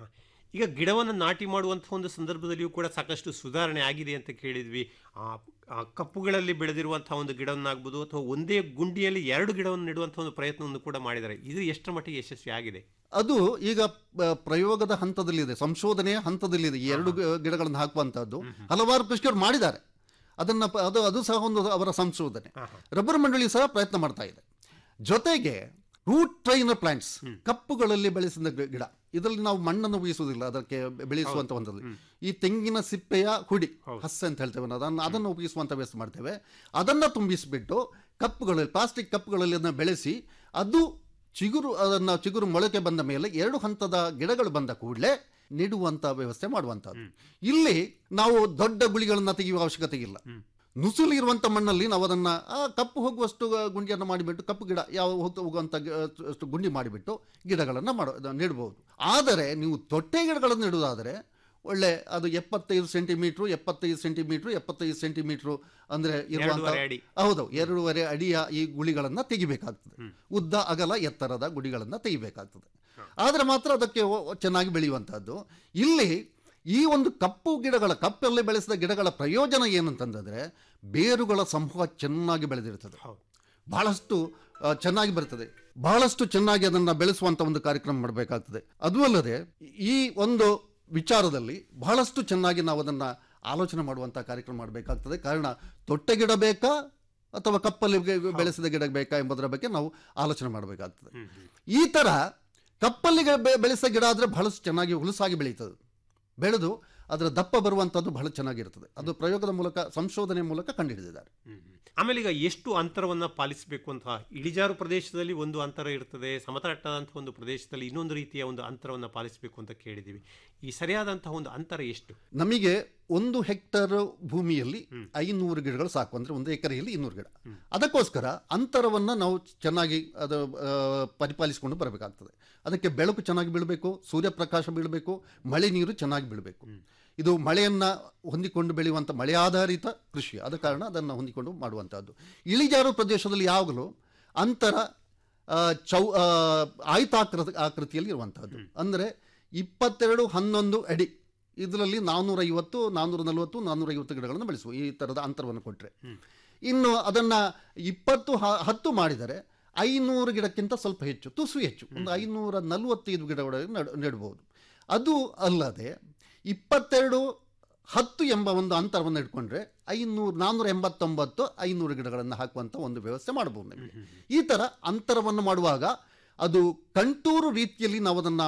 ಈಗ ಗಿಡವನ್ನು ನಾಟಿ ಮಾಡುವಂಥ ಒಂದು ಸಂದರ್ಭದಲ್ಲಿಯೂ ಕೂಡ ಸಾಕಷ್ಟು ಸುಧಾರಣೆ ಆಗಿದೆ ಅಂತ ಕೇಳಿದ್ವಿ ಆ ಆ ಕಪ್ಪುಗಳಲ್ಲಿ ಬೆಳೆದಿರುವಂತಹ ಒಂದು ಗಿಡವನ್ನಾಗ್ಬೋದು ಅಥವಾ ಒಂದೇ ಗುಂಡಿಯಲ್ಲಿ ಎರಡು ಗಿಡವನ್ನು ನೆಡುವಂಥ ಒಂದು ಪ್ರಯತ್ನವನ್ನು ಕೂಡ ಮಾಡಿದ್ದಾರೆ ಇದು ಎಷ್ಟರ ಮಟ್ಟಿಗೆ ಯಶಸ್ವಿ ಆಗಿದೆ ಅದು ಈಗ ಪ- ಪ್ರಯೋಗದ ಹಂತದಲ್ಲಿದೆ ಸಂಶೋಧನೆಯ ಹಂತದಲ್ಲಿದೆ ಈ ಎರಡು ಗಿ- ಗಿಡಗಳನ್ನು ಹಾಕುವಂಥದ್ದು ಹಲವಾರು ಕೃಷಿಕರು ಮಾಡಿದ್ದಾರೆ ಅದನ್ನ ಪ- ಅದು ಅದು ಸಹ ಒಂದು ಅವರ ಸಂಶೋಧನೆ ರಬ್ಬರ್ ಮಂಡಳಿ ಸಹ ಪ್ರಯತ್ನ ಮಾಡ್ತಾ ಇದೆ ಜೊತೆಗೆ ರೂಟ್ ಟ್ರೈನರ್ ಪ್ಲಾಂಟ್ಸ್ ಕಪ್ಪುಗಳಲ್ಲಿ ಬೆಳೆಸಿದ ಗಿ- ಗಿಡ ಇದರಲ್ಲಿ ನಾವು ಮಣ್ಣನ್ನು ಉಪಯೋಗಿಸುವುದಿಲ್ಲ ಅದಕ್ಕೆ ಬೆ- ಬೆಳೆಸುವಂತ ಒಂದಲ್ಲಿ ಈ ತೆಂಗಿನ ಸಿಪ್ಪೆಯ ಹುಡಿ ಹಸ್ಸೆ ಅಂತ ಹೇಳ್ತೇವೆ ನಾವು ಅದನ್ನು ಅದನ್ನು ಉಪಯೋಗಿಸುವಂತ ವ್ಯವಸ್ಥೆ ಮಾಡ್ತೇವೆ ಅದನ್ನ ತುಂಬಿಸಿಬಿಟ್ಟು ಕಪ್ಪುಗಳಲ್ಲಿ ಪ್ಲಾಸ್ಟಿಕ್ ಕಪ್ಪುಗಳಲ್ಲಿ ಅದನ್ನು ಬೆಳೆಸಿ ಅದು ಚಿಗುರು ಅದನ್ನು ಚಿಗುರು ಮೊಳಕೆ ಬಂದ ಮೇಲೆ ಎರಡು ಹಂತದ ಗಿಡಗಳು ಬಂದ ಕೂಡಲೇ ನೆಡುವಂತ ವ್ಯವಸ್ಥೆ ಮಾಡುವಂತದ್ದು ಇಲ್ಲಿ ನಾವು ದೊಡ್ಡ ಗುಳಿಗಳನ್ನ ತೆಗೆಯುವ ಅವಶ್ಯಕತೆ ಇಲ್ಲ ನುಸುಲು ಇರುವಂತ ಮಣ್ಣಲ್ಲಿ ನಾವು ಅದನ್ನ ಆ ಕಪ್ಪು ಹೋಗುವಷ್ಟು ಗುಂಡಿಯನ್ನು ಮಾಡಿಬಿಟ್ಟು ಕಪ್ಪು ಗಿಡ ಯಾವ ಹೋಗ್ತಾ ಹೋಗುವಂತ ಗಿ- ಅಷ್ಟು ಗುಂಡಿ ಮಾಡಿಬಿಟ್ಟು ಗಿಡಗಳನ್ನು ಮಾಡೋ ನೆಡಬಹುದು ಆದರೆ ನೀವು ತೊಟ್ಟೆ ಗಿಡಗಳನ್ನು ನೆಡುವುದಾದರೆ ಒಳ್ಳೆ ಅದು ಎಪ್ಪತ್ತೈದು ಸೆಂಟಿಮೀಟ್ರು ಎಪ್ಪತ್ತೈದು ಸೆಂಟಿಮೀಟ್ರು ಎಪ್ಪತ್ತೈದು ಸೆಂಟಿಮೀಟ್ರು ಅಂದ್ರೆ ಇರುವಂತ ಎರಡೂವರೆ ಅಡಿ. ಹೌದು ಎರಡೂವರೆ ಅಡಿಯ ಈ ಗುಳಿಗಳನ್ನ ತೆಗಿಬೇಕಾಗ್ತದೆ ಉದ್ದ ಅಗಲ ಎತ್ತರದ ಗುಡಿಗಳನ್ನ ತೆಗಿಬೇಕಾಗ್ತದೆ ಆದರೆ ಮಾತ್ರ ಅದಕ್ಕೆ ಒ- ಚೆನ್ನಾಗಿ ಬೆಳೆಯುವಂತಹದ್ದು ಇಲ್ಲಿ ಈ ಒಂದು ಕಪ್ಪು ಗಿಡಗಳ ಕಪ್ಪಲ್ಲಿ ಬೆಳೆಸಿದ ಗಿಡಗಳ ಪ್ರಯೋಜನ ಏನಂತಂದ್ರೆ ಬೇರುಗಳ ಸಮೂಹ ಚೆನ್ನಾಗಿ ಬೆಳೆದಿರ್ತದೆ ಬಹಳಷ್ಟು ಆ, ಚೆನ್ನಾಗಿ ಬರ್ತದೆ ಬಹಳಷ್ಟು ಚೆನ್ನಾಗಿ ಅದನ್ನು ಬೆಳೆಸುವಂತ ಒಂದು ಕಾರ್ಯಕ್ರಮ ಮಾಡಬೇಕಾಗ್ತದೆ ಅದು ಅಲ್ಲದೆ ಈ ಒಂದು ವಿಚಾರದಲ್ಲಿ ಬಹಳಷ್ಟು ಚೆನ್ನಾಗಿ ನಾವು ಅದನ್ನ ಆಲೋಚನೆ ಮಾಡುವಂತ ಕಾರ್ಯಕ್ರಮ ಮಾಡಬೇಕಾಗ್ತದೆ ಕಾರಣ ತೊಟ್ಟೆ ಗಿಡ ಬೇಕಾ ಅಥವಾ ಕಪ್ಪಲ್ಲಿ ಬೆ- ಬೆಳೆಸಿದ ಗಿಡ ಬೇಕಾ ಎಂಬುದರ ಬಗ್ಗೆ ನಾವು ಆಲೋಚನೆ ಮಾಡಬೇಕಾಗ್ತದೆ ಈ ತರ ಕಪ್ಪಲ್ಲಿ ಗ- ಬೆ- ಬೆಳೆಸಿದ ಗಿಡ ಆದ್ರೆ ಬಹಳಷ್ಟು ಚೆನ್ನಾಗಿ ಹುಲಸಾಗಿ ಬೆಳೀತದೆ ಬೆಳೆದು ಅದರ ದಪ್ಪ ಬರುವಂಥದ್ದು ಬಹಳ ಚೆನ್ನಾಗಿರ್ತದೆ ಅದು ಪ್ರಯೋಗದ ಮೂಲಕ ಸಂಶೋಧನೆ ಮೂಲಕ ಕಂಡುಹಿಡಿದಿದ್ದಾರೆ ಆಮೇಲೆ ಈಗ ಎಷ್ಟು ಅಂತರವನ್ನ ಪಾಲಿಸಬೇಕು ಅಂತ ಇಳಿಜಾರು ಪ್ರದೇಶದಲ್ಲಿ ಒಂದು ಅಂತರ ಇರ್ತದೆ ಸಮತಟ್ಟಾದಂತಹ ಒಂದು ಪ್ರದೇಶದಲ್ಲಿ ಇನ್ನೊಂದು ರೀತಿಯ ಒಂದು ಅಂತರವನ್ನ ಪಾಲಿಸಬೇಕು ಅಂತ ಕೇಳಿದ್ದೀವಿ ಈ ಸರಿಯಾದಂತಹ ಒಂದು ಅಂತರ ಎಷ್ಟು ನಮಗೆ ಒಂದು ಹೆಕ್ಟರ್ ಭೂಮಿಯಲ್ಲಿ ಐನೂರು ಗಿಡಗಳು ಸಾಕು ಅಂದ್ರೆ ಒಂದು ಎಕರೆಯಲ್ಲಿ ಇನ್ನೂರು ಗಿಡ ಅದಕ್ಕೋಸ್ಕರ ಅಂತರವನ್ನು ನಾವು ಚೆನ್ನಾಗಿ ಅದು ಆ, ಪರಿಪಾಲಿಸಿಕೊಂಡು ಬರಬೇಕಾಗ್ತದೆ ಅದಕ್ಕೆ ಬೆಳಕು ಚೆನ್ನಾಗಿ ಬೀಳಬೇಕು ಸೂರ್ಯಪ್ರಕಾಶ ಬೀಳಬೇಕು ಮಳೆ ನೀರು ಚೆನ್ನಾಗಿ ಬೀಳಬೇಕು ಇದು ಮಳೆಯನ್ನ ಹೊಂದಿಕೊಂಡು ಬೆಳೆಯುವಂಥ ಮಳೆ ಆಧಾರಿತ ಕೃಷಿ ಆದ ಕಾರಣ ಅದನ್ನು ಹೊಂದಿಕೊಂಡು ಮಾಡುವಂತಹದ್ದು ಇಳಿಜಾರು ಪ್ರದೇಶದಲ್ಲಿ ಯಾವಾಗಲೂ ಅಂತರ ಆ, ಚೌ ಆ, ಆಯತಾಕೃತ ಆಕೃತಿಯಲ್ಲಿ ಇರುವಂತಹದ್ದು ಅಂದರೆ ಇಪ್ಪತ್ತೆರಡು ಹನ್ನೊಂದು ಅಡಿ ಇದರಲ್ಲಿ ನಾನ್ನೂರ ಐವತ್ತು ನಾನ್ನೂರ ನಲವತ್ತು ನಾನ್ನೂರ ಐವತ್ತು ಗಿಡಗಳನ್ನು ಬೆಳೆಸುವ ಈ ಥರದ ಅಂತರವನ್ನು ಕೊಟ್ಟರೆ ಇನ್ನು ಅದನ್ನು ಇಪ್ಪತ್ತು ಹ- ಹತ್ತು ಮಾಡಿದರೆ ಐನೂರು ಗಿಡಕ್ಕಿಂತ ಸ್ವಲ್ಪ ಹೆಚ್ಚು ತುಸು ಹೆಚ್ಚು ಒಂದು ಐನೂರ ನಲವತ್ತೈದು ಗಿಡಗಳನ್ನು ನಡ್ ನೆಡಬಹುದು ಅದು ಅಲ್ಲದೆ ಇಪ್ಪತ್ತೆರಡು ಹತ್ತು ಎಂಬ ಒಂದು ಅಂತರವನ್ನು ಇಟ್ಕೊಂಡ್ರೆ ಐನೂರು ನಾನ್ನೂರ ಎಂಬತ್ತೊಂಬತ್ತು ಐನೂರು ಗಿಡಗಳನ್ನು ಹಾಕುವಂಥ ಒಂದು ವ್ಯವಸ್ಥೆ ಮಾಡಬಹುದು ನಿಮಗೆ ಈ ಥರ ಅಂತರವನ್ನು ಮಾಡುವಾಗ ಅದು ಕಂಟೂರು ರೀತಿಯಲ್ಲಿ ನಾವು ಅದನ್ನು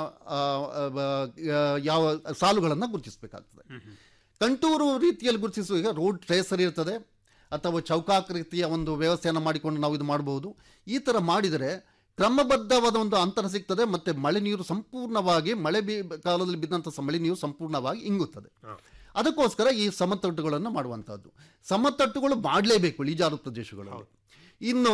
ಯಾವ ಸಾಲುಗಳನ್ನು ಗುರುತಿಸಬೇಕಾಗ್ತದೆ ಕಂಟೂರು ರೀತಿಯಲ್ಲಿ ಗುರುತಿಸುವಾಗ ರೋಡ್ ಟ್ರೇಸರ್ ಇರ್ತದೆ ಅಥವಾ ಚೌಕಾಕೃತಿಯ ಒಂದು ವ್ಯವಸ್ಥೆಯನ್ನು ಮಾಡಿಕೊಂಡು ನಾವು ಇದು ಮಾಡಬಹುದು ಈ ಥರ ಮಾಡಿದರೆ ಕ್ರಮಬದ್ಧವಾದ ಒಂದು ಅಂತರ ಸಿಗ್ತದೆ ಮತ್ತೆ ಮಳೆ ನೀರು ಸಂಪೂರ್ಣವಾಗಿ ಮಳೆ ಬಿ ಕಾಲದಲ್ಲಿ ಬಿದ್ದಂಥ ಸ- ಮಳೆ ನೀರು ಸಂಪೂರ್ಣವಾಗಿ ಇಂಗುತ್ತದೆ ಅದಕ್ಕೋಸ್ಕರ ಈ ಸಮತಟ್ಟುಗಳನ್ನು ಮಾಡುವಂಥದ್ದು ಸಮತಟ್ಟುಗಳು ಮಾಡಲೇಬೇಕು ಇಳಿಜಾರು ಪ್ರದೇಶಗಳಲ್ಲಿ ಇನ್ನು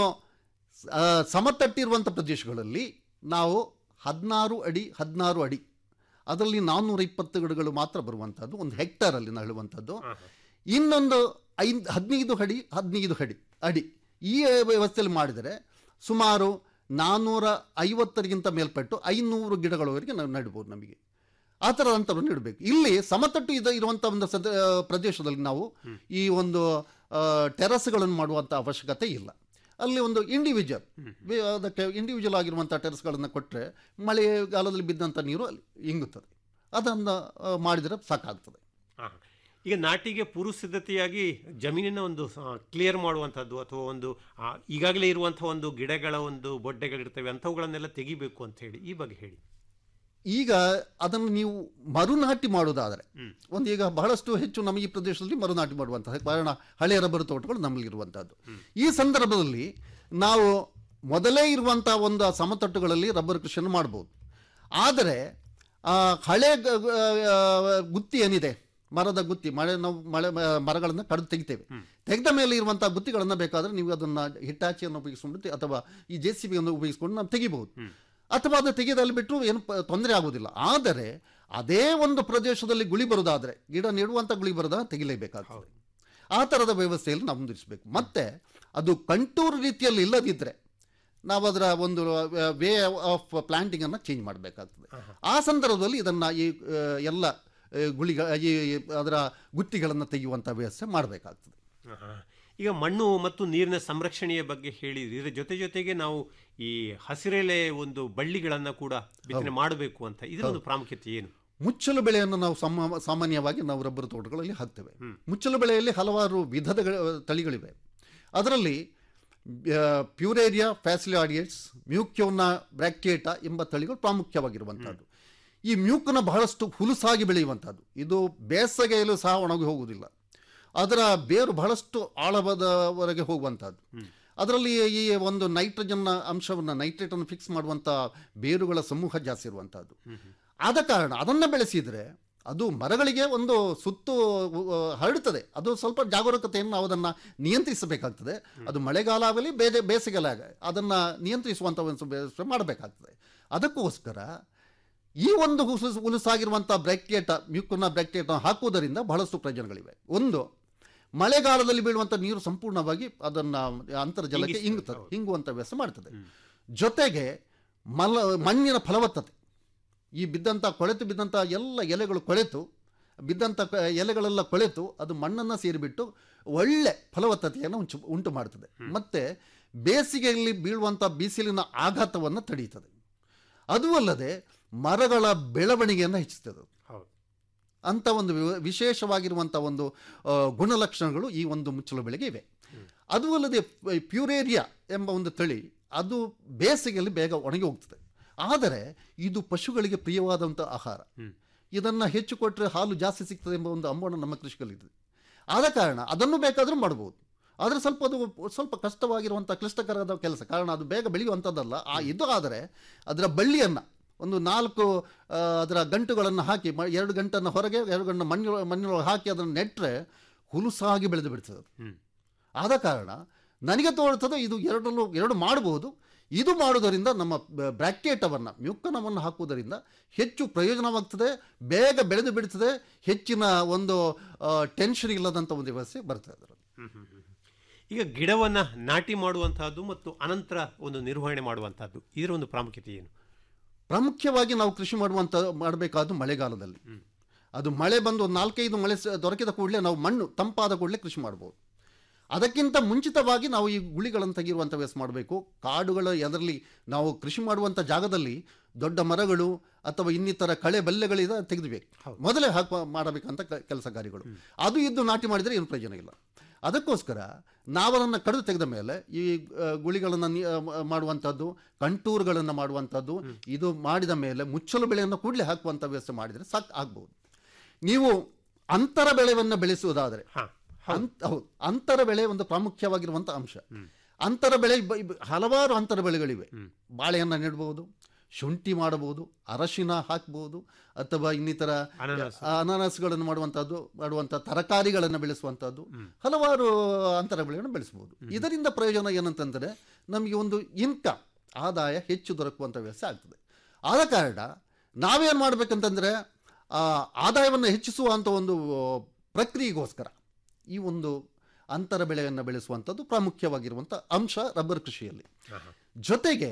ಆ, ಸಮತಟ್ಟಿರುವಂಥ ಪ್ರದೇಶಗಳಲ್ಲಿ ನಾವು ಹದಿನಾರು ಅಡಿ ಹದಿನಾರು ಅಡಿ ಅದರಲ್ಲಿ ನಾನ್ನೂರ ಇಪ್ಪತ್ತು ಗಿಡಗಳು ಮಾತ್ರ ಬರುವಂಥದ್ದು ಒಂದು ಹೆಕ್ಟರಲ್ಲಿ ನಳುವಂಥದ್ದು ಇನ್ನೊಂದು ಐದು ಹದಿನೈದು ಅಡಿ ಹದಿನೈದು ಅಡಿ ಅಡಿ ಈ ವ್ಯವಸ್ಥೆಯಲ್ಲಿ ಮಾಡಿದರೆ ಸುಮಾರು ನಾನ್ನೂರ ಐವತ್ತರಿಗಿಂತ ಮೇಲ್ಪಟ್ಟು ಐನೂರು ಗಿಡಗಳವರೆಗೆ ನಾವು ನೆಡ್ಬೋದು ನಮಗೆ ಆ ಥರದ ಅಂತರವನ್ನು ಇಡಬೇಕು ಇಲ್ಲಿ ಸಮತಟ್ಟು ಇದ ಇರುವಂಥ ಒಂದು ಸದ ಪ್ರದೇಶದಲ್ಲಿ ನಾವು ಈ ಒಂದು ಆ, ಟೆರಸ್ಗಳನ್ನು ಮಾಡುವಂಥ ಅವಶ್ಯಕತೆ ಇಲ್ಲ ಅಲ್ಲಿ ಒಂದು ಇಂಡಿವಿಜುವಲ್ ಅದಕ್ಕೆ ಇಂಡಿವಿಜುವಲ್ ಆಗಿರುವಂಥ ಟೆರಸ್ಗಳನ್ನು ಕೊಟ್ಟರೆ ಮಳೆಗಾಲದಲ್ಲಿ ಬಿದ್ದಂಥ ನೀರು ಅಲ್ಲಿ ಇಂಗುತ್ತದೆ ಅದನ್ನು ಆ, ಮಾಡಿದರೆ ಸಾಕಾಗ್ತದೆ ಹಾ. ಈಗ ನಾಟಿಗೆ ಪೂರ್ವ ಸಿದ್ಧತೆಯಾಗಿ ಜಮೀನಿನ ಒಂದು ಕ್ಲಿಯರ್ ಮಾಡುವಂಥದ್ದು ಅಥವಾ ಒಂದು ಆ, ಈಗಾಗಲೇ ಇರುವಂಥ ಒಂದು ಗಿಡಗಳ ಒಂದು ಬೊಡ್ಡೆಗಳಿರ್ತವೆ ಅಂಥವುಗಳನ್ನೆಲ್ಲ ತೆಗಿಬೇಕು ಅಂತ ಹೇಳಿ ಈ ಬಗ್ಗೆ ಹೇಳಿ ಈಗ ಅದನ್ನು ನೀವು ಮರುನಾಟಿ ಮಾಡುವುದಾದರೆ ಒಂದು ಈಗ ಬಹಳಷ್ಟು ಹೆಚ್ಚು ನಮ್ಮ ಈ ಪ್ರದೇಶದಲ್ಲಿ ಮರುನಾಟಿ ಮಾಡುವಂತಹ ಕಾರಣ ಹಳೆಯ ರಬ್ಬರು ತೋಟಗಳು ನಮ್ಮಲ್ಲಿ ಇರುವಂತಹದ್ದು ಈ ಸಂದರ್ಭದಲ್ಲಿ ನಾವು ಮೊದಲೇ ಇರುವಂತಹ ಒಂದು ಸಮತಟ್ಟುಗಳಲ್ಲಿ ರಬ್ಬರ್ ಕೃಷಿಯನ್ನು ಮಾಡ್ಬೋದು ಆದರೆ ಆ, ಹಳೆ ಗ- ಗ- ಆ, ಗುತ್ತಿ ಏನಿದೆ ಮರದ ಗುತ್ತಿ ಮಳೆ ನಾವು ಮಳೆ ಮರಗಳನ್ನು ಕಡಿದು ತೆಗಿತೇವೆ ತೆಗೆದ ಮೇಲೆ ಇರುವಂತಹ ಗುತ್ತಿಗಳನ್ನು ಬೇಕಾದರೆ ನೀವು ಅದನ್ನು ಹಿಟ್ಟಾಚಿಯನ್ನು ಉಪಯೋಗಿಸ್ಕೊಂಡು ಅಥವಾ ಈ ಜೆ ಸಿ ಬಿಯನ್ನು ಉಪಯೋಗಿಸ್ಕೊಂಡು ನಾವು ತೆಗಿಬಹುದು ಅಥವಾ ಅದು ತೆಗೆದಲ್ಲಿ ಬಿಟ್ಟರು ಏನು ಪ- ತೊಂದರೆ ಆಗುವುದಿಲ್ಲ ಆದರೆ ಅದೇ ಒಂದು ಪ್ರದೇಶದಲ್ಲಿ ಗುಳಿ ಬರೋದಾದರೆ ಗಿಡ ನೆಡುವಂಥ ಗುಳಿ ಬರೋದ ತೆಗಿಲೇಬೇಕಾಗ್ತದೆ ಆ ಥರದ ವ್ಯವಸ್ಥೆಯಲ್ಲಿ ನಾವು ಮುಂದುವರಿಸಬೇಕು ಮತ್ತೆ ಅದು ಕಂಟೂರ್ ರೀತಿಯಲ್ಲಿ ಇಲ್ಲದಿದ್ದರೆ ನಾವು ಅದರ ಒಂದು ವೇ ಆಫ್ ಪ್ಲಾಂಟಿಂಗನ್ನು ಚೇಂಜ್ ಮಾಡಬೇಕಾಗ್ತದೆ ಆ ಸಂದರ್ಭದಲ್ಲಿ ಇದನ್ನು ಈ ಆ, ಎಲ್ಲ ಆ, ಗುಳಿಗ ಈ ಅದರ ಗುತ್ತಿಗಳನ್ನು ತೆಗೆಯುವಂಥ ವ್ಯವಸ್ಥೆ ಮಾಡಬೇಕಾಗ್ತದೆ ಆಹಾ. ಈಗ ಮಣ್ಣು ಮತ್ತು ನೀರಿನ ಸಂರಕ್ಷಣೆಯ ಬಗ್ಗೆ ಹೇಳಿದ್ರಿ ಇದರ ಜೊತೆ ಜೊತೆಗೆ ನಾವು ಈ ಹಸಿರೆಲೆ ಒಂದು ಬಳ್ಳಿಗಳನ್ನು ಕೂಡ ಬಿತ್ತನೆ ಮಾಡಬೇಕು ಅಂತ ಇದರ ಒಂದು ಪ್ರಾಮುಖ್ಯತೆ ಏನು ಮುಚ್ಚಲು ಬೆಳೆಯನ್ನು ನಾವು ಸಮ ಸಾಮಾನ್ಯವಾಗಿ ನಾವು ರಬ್ಬರು ತೋಟಗಳಲ್ಲಿ ಹಾಕ್ತೇವೆ ಮುಚ್ಚಲು ಬೆಳೆಯಲ್ಲಿ ಹಲವಾರು ವಿಧದ ತಳಿಗಳಿವೆ ಅದರಲ್ಲಿ ಪ್ಯೂರೇರಿಯಾ ಫ್ಯಾಸಿಲಾಡಿಯಟ್ಸ್ ಮ್ಯೂಕ್ಯೋನ ಬ್ರ್ಯಾಕ್ಟೇಟಾ ಎಂಬ ತಳಿಗಳು ಪ್ರಾಮುಖ್ಯವಾಗಿರುವಂಥದ್ದು ಈ ಮ್ಯೂಕನ ಬಹಳಷ್ಟು ಹುಲುಸಾಗಿ ಬೆಳೆಯುವಂಥದ್ದು ಇದು ಬೇಸಗೆಯಲ್ಲೂ ಸಹ ಒಣಗಿ ಹೋಗುವುದಿಲ್ಲ ಅದರ ಬೇರು ಬಹಳಷ್ಟು ಆಳವಾದವರೆಗೆ ಹೋಗುವಂಥದ್ದು ಅದರಲ್ಲಿ ಈ ಒಂದು ನೈಟ್ರೋಜನ್ ಅಂಶವನ್ನು ನೈಟ್ರೇಟನ್ನು ಫಿಕ್ಸ್ ಮಾಡುವಂಥ ಬೇರುಗಳ ಸಮೂಹ ಜಾಸ್ತಿ ಇರುವಂಥದ್ದು ಆದ ಕಾರಣ ಅದನ್ನು ಬೆಳೆಸಿದರೆ ಅದು ಮರಗಳಿಗೆ ಒಂದು ಸುತ್ತು ಆ, ಹರಡುತ್ತದೆ ಅದು ಸ್ವಲ್ಪ ಜಾಗರೂಕತೆಯನ್ನು ನಾವು ಅದನ್ನು ನಿಯಂತ್ರಿಸಬೇಕಾಗ್ತದೆ ಅದು ಮಳೆಗಾಲ ಆಗಲಿ ಬೇರೆ ಬೇಸಿಗೆಲ ಅದನ್ನು ನಿಯಂತ್ರಿಸುವಂಥ ಒಂದು ವ್ಯವಸ್ಥೆ ಮಾಡಬೇಕಾಗ್ತದೆ ಅದಕ್ಕೋಸ್ಕರ ಈ ಒಂದು ಹುಸು ಹುಲುಸಾಗಿರುವಂಥ ಬ್ರ್ಯಾಕ್ಟೇಟ ಮ್ಯೂಕುನ ಬ್ರ್ಯಾಕ್ಟೇಟ ಹಾಕುವುದರಿಂದ ಬಹಳಷ್ಟು ಪ್ರಯೋಜನಗಳಿವೆ ಒಂದು ಮಳೆಗಾಲದಲ್ಲಿ ಬೀಳುವಂಥ ನೀರು ಸಂಪೂರ್ಣವಾಗಿ ಅದನ್ನು ಅಂತರ್ಜಲಕ್ಕೆ ಇಂಗುತ್ತದೆ ಇಂಗುವಂಥ ವ್ಯವಸ್ಥೆ ಮಾಡ್ತದೆ ಜೊತೆಗೆ ಮಲ ಮಣ್ಣಿನ ಫಲವತ್ತತೆ ಈ ಬಿದ್ದಂಥ ಕೊಳೆತು ಬಿದ್ದಂಥ ಎಲ್ಲ ಎಲೆಗಳು ಕೊಳೆತು ಬಿದ್ದಂಥ ಕ- ಎಲೆಗಳೆಲ್ಲ ಕೊಳೆತು ಅದು ಮಣ್ಣನ್ನು ಸೇರಿಬಿಟ್ಟು ಒಳ್ಳೆ ಫಲವತ್ತತೆಯನ್ನು ಉಂಚು ಉಂಟು ಮಾಡ್ತದೆ ಮತ್ತು ಬೇಸಿಗೆಯಲ್ಲಿ ಬೀಳುವಂಥ ಬಿಸಿಲಿನ ಆಘಾತವನ್ನು ತಡೆಯುತ್ತದೆ ಅದು ಅಲ್ಲದೆ ಮರಗಳ ಬೆಳವಣಿಗೆಯನ್ನು ಹೆಚ್ಚಿಸ್ತದೆ ಅದು. ಅಂತ ಒಂದು ವಿವ- ವಿಶೇಷವಾಗಿರುವಂಥ ಒಂದು ಆ, ಗುಣಲಕ್ಷಣಗಳು ಈ ಒಂದು ಮುಚ್ಚಲು ಬೆಳೆಗೆ ಇವೆ ಅದು ಅಲ್ಲದೆ ಪ- ಪ್ಯೂರೇರಿಯಾ ಎಂಬ ಒಂದು ತಳಿ ಅದು ಬೇಸಿಗೆಯಲ್ಲಿ ಬೇಗ ಒಣಗಿ ಹೋಗ್ತದೆ ಆದರೆ ಇದು ಪಶುಗಳಿಗೆ ಪ್ರಿಯವಾದಂಥ ಆಹಾರ ಇದನ್ನು ಹೆಚ್ಚು ಕೊಟ್ಟರೆ ಹಾಲು ಜಾಸ್ತಿ ಸಿಗ್ತದೆ ಎಂಬ ಒಂದು ಅಂಬೋಣ ನಮ್ಮ ಕೃಷಿಕಲ್ಲಿದೆ ಆದ ಕಾರಣ ಅದನ್ನು ಬೇಕಾದರೂ ಮಾಡ್ಬೋದು ಆದರೆ ಸ್ವಲ್ಪ ಅದು ಸ್ವಲ್ಪ ಕಷ್ಟವಾಗಿರುವಂಥ ಕ್ಲಿಷ್ಟಕರದ ಕೆಲಸ ಕಾರಣ ಅದು ಬೇಗ ಬೆಳೆಯುವಂಥದ್ದಲ್ಲ ಆ ಇದು ಆದರೆ ಅದರ ಬಳ್ಳಿಯನ್ನು ಒಂದು ನಾಲ್ಕು ಆ, ಅದರ ಗಂಟುಗಳನ್ನು ಹಾಕಿ ಮ- ಎರಡು ಗಂಟನ್ನು ಹೊರಗೆ ಎರಡು ಗಂಟು ಮಣ್ಣು ಮಣ್ಣಿನೊಳಗೆ ಹಾಕಿ ಅದನ್ನು ನೆಟ್ಟರೆ ಹುಲುಸಾಗಿ ಬೆಳೆದು ಬಿಡ್ತದೆ ಅದು ಆದ ಕಾರಣ ನನಗೆ ತೋರ್ತದೆ ಇದು ಎರಡಲ್ಲೂ ಎರಡು ಮಾಡಬಹುದು ಇದು ಮಾಡುವುದರಿಂದ ನಮ್ಮ ಬ- ಬ್ರ್ಯಾಕ್ಟೇಟವನ್ನು ಮ್ಯೂಕನವನ್ನು ಹಾಕುವುದರಿಂದ ಹೆಚ್ಚು ಪ್ರಯೋಜನವಾಗ್ತದೆ ಬೇಗ ಬೆಳೆದು ಬಿಡ್ತದೆ ಹೆಚ್ಚಿನ ಒಂದು ಟೆನ್ಷನ್ ಇಲ್ಲದಂಥ ಒಂದು ವ್ಯವಸ್ಥೆ ಬರ್ತದೆ ಅದರಲ್ಲಿ ಈಗ ಗಿಡವನ್ನ ನಾಟಿ ಮಾಡುವಂತಹದ್ದು ಮತ್ತು ಅನಂತರ ಒಂದು ನಿರ್ವಹಣೆ ಮಾಡುವಂತಹದ್ದು ಇದರ ಒಂದು ಪ್ರಾಮುಖ್ಯತೆ ಏನು ಪ್ರಾಮುಖ್ಯವಾಗಿ ನಾವು ಕೃಷಿ ಮಾಡುವಂಥ ಮಾಡಬೇಕಾದ್ದು ಮಳೆಗಾಲದಲ್ಲಿ ಅದು ಮಳೆ ಬಂದು ಒಂದು ನಾಲ್ಕೈದು ಮಳೆ ಸ- ದೊರಕಿದ ಕೂಡಲೇ ನಾವು ಮಣ್ಣು ತಂಪಾದ ಕೂಡಲೇ ಕೃಷಿ ಮಾಡ್ಬೋದು ಅದಕ್ಕಿಂತ ಮುಂಚಿತವಾಗಿ ನಾವು ಈ ಗುಳಿಗಳನ್ನು ತೆಗೆಯುವಂಥ ವ್ಯವಸ್ಥೆ ಮಾಡಬೇಕು ಕಾಡುಗಳ ಅದರಲ್ಲಿ ನಾವು ಕೃಷಿ ಮಾಡುವಂಥ ಜಾಗದಲ್ಲಿ ದೊಡ್ಡ ಮರಗಳು ಅಥವಾ ಇನ್ನಿತರ ಕಳೆ ಬಲ್ಲೆಗಳಿದ ತೆಗೆದುಬೇಕು ಮೊದಲೇ ಹಾಕುವ ಮಾಡಬೇಕಂತ ಕ- ಕೆಲಸ ಕಾರ್ಯಗಳು ಅದು ಇದ್ದು ನಾಟಿ ಮಾಡಿದರೆ ಏನು ಪ್ರಯೋಜನ ಇಲ್ಲ ಅದಕ್ಕೋಸ್ಕರ ನಾವದನ್ನು ಕಡಿದು ತೆಗೆದ ಮೇಲೆ ಈ ಆ, ಗುಳಿಗಳನ್ನು ನಿ- ಆ, ಮ- ಮಾಡುವಂಥದ್ದು ಕಂಟೂರ್ಗಳನ್ನು ಮಾಡುವಂಥದ್ದು ಇದು ಮಾಡಿದ ಮೇಲೆ ಮುಚ್ಚಲು ಬೆಳೆಯನ್ನು ಕೂಡಲೇ ಹಾಕುವಂಥ ವ್ಯವಸ್ಥೆ ಮಾಡಿದರೆ ಸಾಕು ಆಗ್ಬೋದು ನೀವು ಅಂತರ ಬೆಳೆಯನ್ನು ಬೆಳೆಸುವುದಾದರೆ ಅಂತ್- ಹೌದು ಅಂತರ ಬೆಳೆ ಒಂದು ಪ್ರಾಮುಖ್ಯವಾಗಿರುವಂಥ ಅಂಶ ಅಂತರ ಬೆಳೆ ಬ- ಬ- ಹಲವಾರು ಅಂತರ ಬೆಳೆಗಳಿವೆ ಬಾಳೆಯನ್ನು ನೆಡ್ಬೋದು ಶುಂಠಿ ಮಾಡಬಹುದು ಅರಶಿನ ಹಾಕ್ಬೋದು ಅಥವಾ ಇನ್ನಿತರ ಅನಾನಸ್. ಅನಾನಸ್ಗಳನ್ನು ಮಾಡುವಂಥದ್ದು ಮಾಡುವಂಥ ತರಕಾರಿಗಳನ್ನು ಬೆಳೆಸುವಂಥದ್ದು ಹಲವಾರು ಅಂತರ ಬೆಳೆಗಳನ್ನು ಬೆಳೆಸಬಹುದು ಇದರಿಂದ ಪ್ರಯೋಜನ ಏನಂತಂದರೆ ನಮಗೆ ಒಂದು ಇನ್ಕಮ್ ಆದಾಯ ಹೆಚ್ಚು ದೊರಕುವಂಥ ವ್ಯವಸ್ಥೆ ಆಗ್ತದೆ ಆದ ಕಾರಣ ನಾವೇನು ಮಾಡಬೇಕಂತಂದರೆ ಆದಾಯವನ್ನು ಹೆಚ್ಚಿಸುವಂಥ ಒಂದು ಪ್ರಕ್ರಿಯೆಗೋಸ್ಕರ ಈ ಒಂದು ಅಂತರ ಬೆಳೆಯನ್ನು ಬೆಳೆಸುವಂಥದ್ದು ಪ್ರಾಮುಖ್ಯವಾಗಿರುವಂಥ ಅಂಶ ರಬ್ಬರ್ ಕೃಷಿಯಲ್ಲಿ ಜೊತೆಗೆ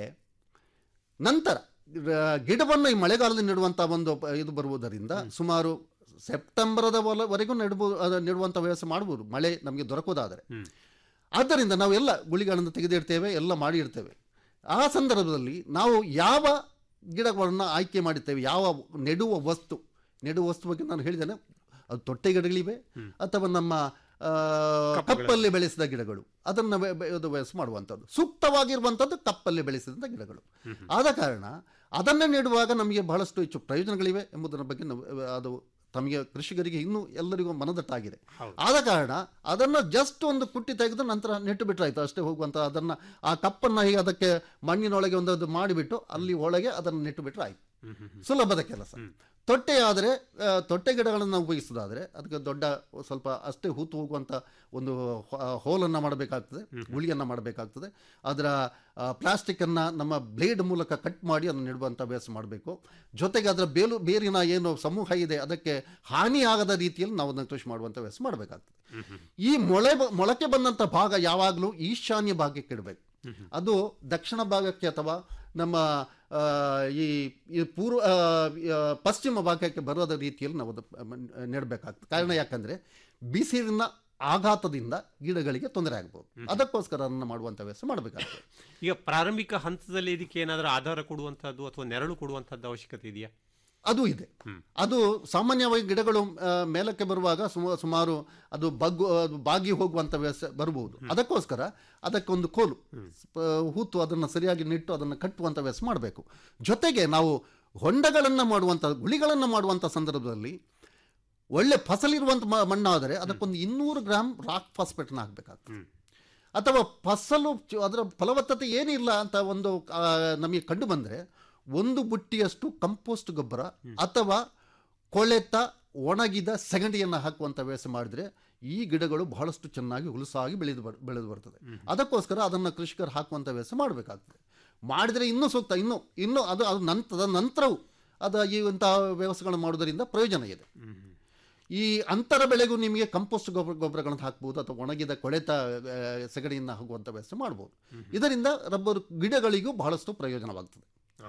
ನಂತರ ರ- ಗಿಡವನ್ನು ಈ ಮಳೆಗಾಲದಲ್ಲಿ ನೆಡುವಂಥ ಒಂದು ಪ- ಇದು ಬರುವುದರಿಂದ ಸುಮಾರು ಸೆಪ್ಟೆಂಬರದ ವಲ- ವರೆಗೂ ನೆಡ್ಬೋದು ಅದು ನೆಡುವಂಥ ವ್ಯವಸ್ಥೆ ಮಾಡ್ಬೋದು ಮಳೆ ನಮಗೆ ದೊರಕೋದಾದರೆ ಆದ್ದರಿಂದ ನಾವು ಎಲ್ಲ ಗುಳಿಗಳನ್ನು ತೆಗೆದಿಡ್ತೇವೆ ಎಲ್ಲ ಮಾಡಿ ಇಡ್ತೇವೆ ಆ ಸಂದರ್ಭದಲ್ಲಿ ನಾವು ಯಾವ ಗಿಡಗಳನ್ನು ಆಯ್ಕೆ ಮಾಡಿರ್ತೇವೆ ಯಾವ ನೆಡುವ ವಸ್ತು ನೆಡುವ ವಸ್ತು ಬಗ್ಗೆ ನಾನು ಹೇಳಿದ್ದೇನೆ ಅದು ತೊಟ್ಟೆ ಗಿಡಗಳಿವೆ ಅಥವಾ ನಮ್ಮ ಆ, ಕಪ್ಪಲ್ಲಿ ಬೆಳೆಸಿದ ಗಿಡಗಳು ಅದನ್ನು ಬೆ- ಬೆ- ಇದು ವ್ಯವಸ್ಥೆ ಮಾಡುವಂಥದ್ದು ಸೂಕ್ತವಾಗಿರುವಂಥದ್ದು ಕಪ್ಪಲ್ಲಿ ಬೆಳೆಸಿದಂಥ ಗಿಡಗಳು ಆದ ಕಾರಣ ಅದನ್ನು ನೆಡುವಾಗ ನಮಗೆ ಬಹಳಷ್ಟು ಹೆಚ್ಚು ಪ್ರಯೋಜನಗಳಿವೆ ಎಂಬುದರ ಬಗ್ಗೆ ನಾವು ಅದು ತಮಗೆ ಕೃಷಿಕರಿಗೆ ಇನ್ನೂ ಎಲ್ಲರಿಗೂ ಮನದಟ್ಟಾಗಿದೆ ಆದ ಕಾರಣ ಅದನ್ನು ಜಸ್ಟ್ ಒಂದು ಕುಟ್ಟಿ ತೆಗೆದು ನಂತರ ನೆಟ್ಟು ಬಿಟ್ಟರೆ ಆಯ್ತು ಅಷ್ಟೇ ಹೋಗುವಂಥ ಅದನ್ನು ಆ ಕಪ್ಪನ್ನು ಹೀಗೆ ಅದಕ್ಕೆ ಮಣ್ಣಿನೊಳಗೆ ಒಂದೊಂದು ಮಾಡಿಬಿಟ್ಟು ಅಲ್ಲಿ ಒಳಗೆ ಅದನ್ನು ನೆಟ್ಟು ಬಿಟ್ಟರೆ ಆಯ್ತು ಸುಲಭದ ಕೆಲಸ ತೊಟ್ಟೆ ಆದರೆ ಆ, ತೊಟ್ಟೆ ಗಿಡಗಳನ್ನು ಉಪಯೋಗಿಸೋದಾದರೆ ಅದಕ್ಕೆ ದೊಡ್ಡ ಸ್ವಲ್ಪ ಅಷ್ಟೇ ಹೂತು ಹೋಗುವಂಥ ಒಂದು ಹೋಲನ್ನು ಮಾಡಬೇಕಾಗ್ತದೆ ಗುಳಿಯನ್ನು ಮಾಡಬೇಕಾಗ್ತದೆ ಅದರ ಪ್ಲಾಸ್ಟಿಕ್ಕನ್ನು ನಮ್ಮ ಬ್ಲೇಡ್ ಮೂಲಕ ಕಟ್ ಮಾಡಿ ಅದನ್ನು ನೆಡುವಂಥ ವ್ಯವಸ್ಥೆ ಮಾಡಬೇಕು ಜೊತೆಗೆ ಅದರ ಬೇಲು ಬೇರಿನ ಏನು ಸಮೂಹ ಇದೆ ಅದಕ್ಕೆ ಹಾನಿಯಾಗದ ರೀತಿಯಲ್ಲಿ ನಾವು ಅದನ್ನು ಕೃಷಿ ಮಾಡುವಂಥ ವ್ಯವಸ್ಥೆ ಮಾಡಬೇಕಾಗ್ತದೆ ಈ ಮೊಳೆ ಬ- ಮೊಳಕೆ ಬಂದಂಥ ಭಾಗ ಯಾವಾಗಲೂ ಈಶಾನ್ಯ ಭಾಗಕ್ಕೆ ಇಡಬೇಕು ಅದು ದಕ್ಷಿಣ ಭಾಗಕ್ಕೆ ಅಥವಾ ನಮ್ಮ ಆ, ಈ ಈ ಪೂರ್ವ ಆ, ಆ, ಪಶ್ಚಿಮ ಭಾಗಕ್ಕೆ ಬರೋದ ರೀತಿಯಲ್ಲಿ ನಾವು ಅದು ನೆಡಬೇಕಾಗ್ತದೆ ಕಾರಣ ಯಾಕಂದರೆ ಬಿಸಿಲಿನ ಆಘಾತದಿಂದ ಗಿಡಗಳಿಗೆ ತೊಂದರೆ ಆಗ್ಬೋದು ಅದಕ್ಕೋಸ್ಕರ ಅದನ್ನು ಮಾಡುವಂಥ ವ್ಯವಸ್ಥೆ ಮಾಡಬೇಕಾಗ್ತದೆ ಈಗ ಪ್ರಾರಂಭಿಕ ಹಂತದಲ್ಲಿ ಇದಕ್ಕೆ ಏನಾದರೂ ಆಧಾರ ಕೊಡುವಂತಹದ್ದು ಅಥವಾ ನೆರಳು ಕೊಡುವಂತಹದ್ದು ಅವಶ್ಯಕತೆ ಇದೆಯಾ ಅದು ಇದೆ ಅದು ಸಾಮಾನ್ಯವಾಗಿ ಗಿಡಗಳು ಆ, ಮೇಲಕ್ಕೆ ಬರುವಾಗ ಸುಮ- ಸುಮಾರು ಅದು ಬಗ್ಗು ಅದು ಬಾಗಿ ಹೋಗುವಂಥ ವ್ಯವಸ್ಥೆ ಬರಬಹುದು ಅದಕ್ಕೋಸ್ಕರ ಅದಕ್ಕೊಂದು ಕೋಲು ಪ- ಹೂತು ಅದನ್ನು ಸರಿಯಾಗಿ ನೆಟ್ಟು ಅದನ್ನು ಕಟ್ಟುವಂಥ ವ್ಯವಸ್ಥೆ ಮಾಡಬೇಕು ಜೊತೆಗೆ ನಾವು ಹೊಂಡಗಳನ್ನು ಮಾಡುವಂಥ ಗುಳಿಗಳನ್ನು ಮಾಡುವಂಥ ಸಂದರ್ಭದಲ್ಲಿ ಒಳ್ಳೆ ಫಸಲಿರುವಂಥ ಮ- ಮಣ್ಣಾದರೆ ಅದಕ್ಕೊಂದು ಇನ್ನೂರು ಗ್ರಾಮ್ ರಾಕ್ ಫಾಸ್ಫೇಟನ್ನು ಹಾಕಬೇಕಾಗ್ತದೆ ಅಥವಾ ಫಸಲು ಚು- ಅದರ ಫಲವತ್ತತೆ ಏನಿಲ್ಲ ಅಂತ ಒಂದು ಆ, ನಮಗೆ ಕಂಡು ಬಂದರೆ ಒಂದು ಬುಟ್ಟಿಯಷ್ಟು ಕಂಪೋಸ್ಟ್ ಗೊಬ್ಬರ ಅಥವಾ ಕೊಳೆತ ಒಣಗಿದ ಸೆಗಣಿಯನ್ನು ಹಾಕುವಂಥ ವ್ಯವಸ್ಥೆ ಮಾಡಿದರೆ ಈ ಗಿಡಗಳು ಬಹಳಷ್ಟು ಚೆನ್ನಾಗಿ ಹುಲಸಾಗಿ ಬೆಳೆದು ಬರ್ ಬೆಳೆದು ಬರ್ತದೆ ಅದಕ್ಕೋಸ್ಕರ ಅದನ್ನು ಕೃಷಿಕರು ಹಾಕುವಂಥ ವ್ಯವಸ್ಥೆ ಮಾಡಬೇಕಾಗ್ತದೆ ಮಾಡಿದರೆ ಇನ್ನೂ ಸೂಕ್ತ ಇನ್ನೂ ಇನ್ನೂ ಅದು ಅದು ನಂತರ ನಂತರವೂ ಅದು ಈ ಇಂಥ ವ್ಯವಸ್ಥೆಗಳನ್ನು ಮಾಡೋದರಿಂದ ಪ್ರಯೋಜನ ಇದೆ ಈ ಅಂತರ ಬೆಳೆಗೂ ನಿಮಗೆ ಕಂಪೋಸ್ಟ್ ಗೊಬ್ಬರ ಗೊಬ್ಬರಗಳನ್ನು ಹಾಕ್ಬೋದು ಅಥವಾ ಒಣಗಿದ ಕೊಳೆತ ಆ, ಸೆಗಣಿಯನ್ನು ಹಾಕುವಂಥ ವ್ಯವಸ್ಥೆ ಮಾಡ್ಬೋದು ಇದರಿಂದ ರಬ್ಬರು ಗಿಡಗಳಿಗೂ ಬಹಳಷ್ಟು ಪ್ರಯೋಜನವಾಗ್ತದೆ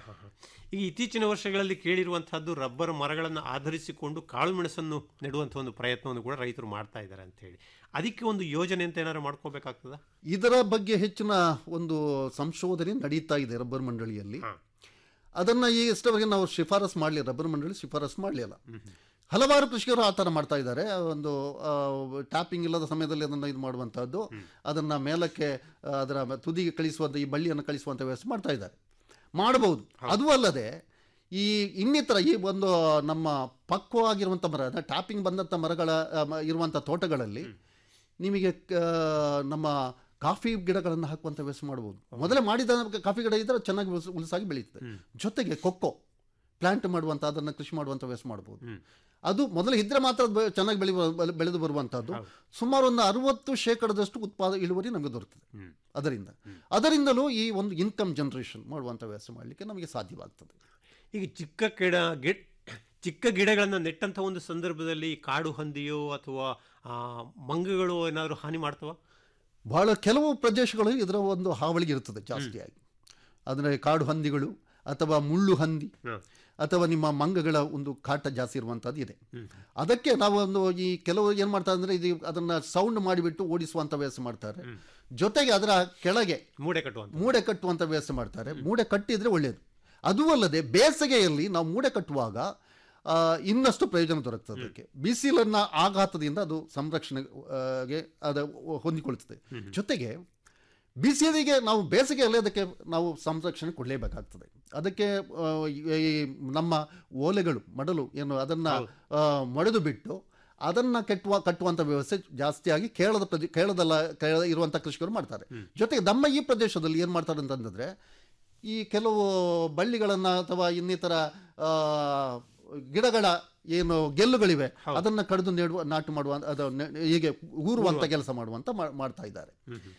ಈಗ ಇತ್ತೀಚಿನ ವರ್ಷಗಳಲ್ಲಿ ಕೇಳಿರುವಂತಹದ್ದು ರಬ್ಬರ್ ಮರಗಳನ್ನು ಆಧರಿಸಿಕೊಂಡು ಕಾಳು ಮೆಣಸನ್ನು ನೆಡುವಂಥ ಒಂದು ಪ್ರಯತ್ನವನ್ನು ಕೂಡ ರೈತರು ಮಾಡ್ತಾ ಇದ್ದಾರೆ ಅಂತ ಹೇಳಿ ಅದಕ್ಕೆ ಒಂದು ಯೋಜನೆ ಅಂತ ಏನಾದ್ರು ಮಾಡ್ಕೋಬೇಕಾಗ್ತದ ಇದರ ಬಗ್ಗೆ ಹೆಚ್ಚಿನ ಒಂದು ಸಂಶೋಧನೆ ನಡೀತಾ ಇದೆ ರಬ್ಬರ್ ಮಂಡಳಿಯಲ್ಲಿ ಅದನ್ನು ಈ ಇಷ್ಟವರೆಗೆ ನಾವು ಶಿಫಾರಸ್ ಮಾಡಲಿ ರಬ್ಬರ್ ಮಂಡಳಿ ಶಿಫಾರಸ್ ಮಾಡಲಿಲ್ಲ ಹಲವಾರು ಕೃಷಿಕರು ಆ ಥರ ಮಾಡ್ತಾ ಇದ್ದಾರೆ ಒಂದು ಟ್ಯಾಪಿಂಗ್ ಇಲ್ಲದ ಸಮಯದಲ್ಲಿ ಅದನ್ನು ಇದು ಮಾಡುವಂಥದ್ದು ಅದನ್ನು ಮೇಲಕ್ಕೆ ಆ, ಅದರ ತುದಿಗೆ ಕಳಿಸುವಂಥ ಈ ಬಳ್ಳಿಯನ್ನು ಕಳಿಸುವಂಥ ವ್ಯವಸ್ಥೆ ಮಾಡ್ತಾ ಇದ್ದಾರೆ ಮಾಡಬಹುದು ಅದು ಅಲ್ಲದೆ ಈ ಇನ್ನಿತರ ಈ ಒಂದು ನಮ್ಮ ಪಕ್ವವಾಗಿರುವಂಥ ಮರ ಅಂದರೆ ಟ್ಯಾಪಿಂಗ್ ಬಂದಂಥ ಮರಗಳ ಆ, ಮ- ಇರುವಂಥ ತೋಟಗಳಲ್ಲಿ ನಿಮಗೆ ಕ- ನಮ್ಮ ಕಾಫಿ ಗಿಡಗಳನ್ನು ಹಾಕುವಂಥ ವ್ಯವಸ್ಥೆ ಮಾಡ್ಬೋದು ಮೊದಲೇ ಮಾಡಿದ ಕಾಫಿ ಗಿಡ ಇದ್ದರೆ ಚೆನ್ನಾಗಿ ಉಲ್ಸ- ಉಲ್ಸಾಗಿ ಬೆಳೀತದೆ ಜೊತೆಗೆ ಕೊಕ್ಕೋ ಪ್ಲಾಂಟ್ ಮಾಡುವಂಥ ಅದನ್ನು ಕೃಷಿ ಮಾಡುವಂಥ ವ್ಯವಸ್ಥೆ ಮಾಡ್ಬೋದು ಅದು ಮೊದಲು ಇದ್ರೆ ಮಾತ್ರ ಅದು ಬೆ- ಚೆನ್ನಾಗಿ ಬೆಳೆಯುವ ಬೆ- ಬೆಳೆದು ಬರುವಂಥದ್ದು ಸುಮಾರು ಒಂದು ಅರವತ್ತು ಶೇಕಡದಷ್ಟು ಉತ್ಪಾದ ಇಳುವರಿ ನಮಗೆ ದೊರಕುತ್ತದೆ ಅದರಿಂದ ಅದರಿಂದಲೂ ಈ ಒಂದು ಇನ್ಕಮ್ ಜನರೇಷನ್ ಮಾಡುವಂಥ ವ್ಯವಸ್ಥೆ ಮಾಡಲಿಕ್ಕೆ ನಮಗೆ ಸಾಧ್ಯವಾಗ್ತದೆ ಈಗ ಚಿಕ್ಕ ಗಿಡ ಗಿಡ ಚಿಕ್ಕ ಗಿಡಗಳನ್ನು ನೆಟ್ಟಂಥ ಒಂದು ಸಂದರ್ಭದಲ್ಲಿ ಕಾಡು ಹಂದಿಯೋ ಅಥವಾ ಆ, ಮಂಗಗಳು ಏನಾದರೂ ಹಾನಿ ಮಾಡ್ತವ ಬಹಳ ಕೆಲವು ಪ್ರದೇಶಗಳು ಇದರ ಒಂದು ಹಾವಳಿ ಇರ್ತದೆ ಜಾಸ್ತಿಯಾಗಿ ಅಂದರೆ ಕಾಡು ಹಂದಿಗಳು ಅಥವಾ ಮುಳ್ಳು ಹಂದಿ ಅಥವಾ ನಿಮ್ಮ ಮಂಗಗಳ ಒಂದು ಕಾಟ ಜಾಸ್ತಿ ಇರುವಂಥದ್ದು ಇದೆ ಅದಕ್ಕೆ ನಾವು ಒಂದು ಈ ಕೆಲವು ಏನು ಮಾಡ್ತಾರೆ ಅಂದರೆ ಇದು ಅದನ್ನು ಸೌಂಡ್ ಮಾಡಿಬಿಟ್ಟು ಓಡಿಸುವಂಥ ವ್ಯವಸ್ಥೆ ಮಾಡ್ತಾರೆ ಜೊತೆಗೆ ಅದರ ಕೆಳಗೆ ಮೂಡೆ ಕಟ್ಟುವಂಥ ಮೂಡೆ ಕಟ್ಟುವಂಥ ವ್ಯವಸ್ಥೆ ಮಾಡ್ತಾರೆ ಮೂಡೆ ಕಟ್ಟಿದರೆ ಒಳ್ಳೆಯದು ಅದೂ ಅಲ್ಲದೆ ಬೇಸಿಗೆಯಲ್ಲಿ ನಾವು ಮೂಡೆ ಕಟ್ಟುವಾಗ ಆ, ಇನ್ನಷ್ಟು ಪ್ರಯೋಜನ ದೊರಕ್ತದೆ ಅದಕ್ಕೆ ಬಿಸಿಲನ್ನ ಆಘಾತದಿಂದ ಅದು ಸಂರಕ್ಷಣೆಗೆ ಅದು ಹೊಂದಿಕೊಳ್ಳುತ್ತದೆ ಜೊತೆಗೆ ಬಿಸಿಲಿಗೆ ನಾವು ಬೇಸಿಗೆಯಲ್ಲಿ ಅದಕ್ಕೆ ನಾವು ಸಂರಕ್ಷಣೆ ಕೊಡಲೇಬೇಕಾಗ್ತದೆ ಅದಕ್ಕೆ ಆ, ಈ ನಮ್ಮ ಓಲೆಗಳು ಮಡಲು ಏನು ಅದನ್ನು ಮಡೆದು ಬಿಟ್ಟು ಅದನ್ನ ಕಟ್ಟುವ ಕಟ್ಟುವಂಥ ವ್ಯವಸ್ಥೆ ಜಾಸ್ತಿಯಾಗಿ ಕೇರಳದ ಪ್ರದೇಶ ಕೇರಳದಲ್ಲ ಕೇರಳ ಇರುವಂಥ ಕೃಷಿಕರು ಮಾಡ್ತಾರೆ ಜೊತೆಗೆ ನಮ್ಮ ಈ ಪ್ರದೇಶದಲ್ಲಿ ಏನು ಮಾಡ್ತಾರೆ ಅಂತಂದ್ರೆ ಈ ಕೆಲವು ಬಳ್ಳಿಗಳನ್ನು ಅಥವಾ ಇನ್ನಿತರ ಆ, ಗಿಡಗಳ ಏನು ಗೆಲ್ಲುಗಳಿವೆ ಅದನ್ನ ಕಡಿದು ನೆಡುವ ನಾಟು ಮಾಡುವ ಅದು ನೆ- ಹೀಗೆ ಊರುವಂತ ಕೆಲಸ ಮಾಡುವಂತ ಮಾ- ಮಾಡ್ತಾ ಇದ್ದಾರೆ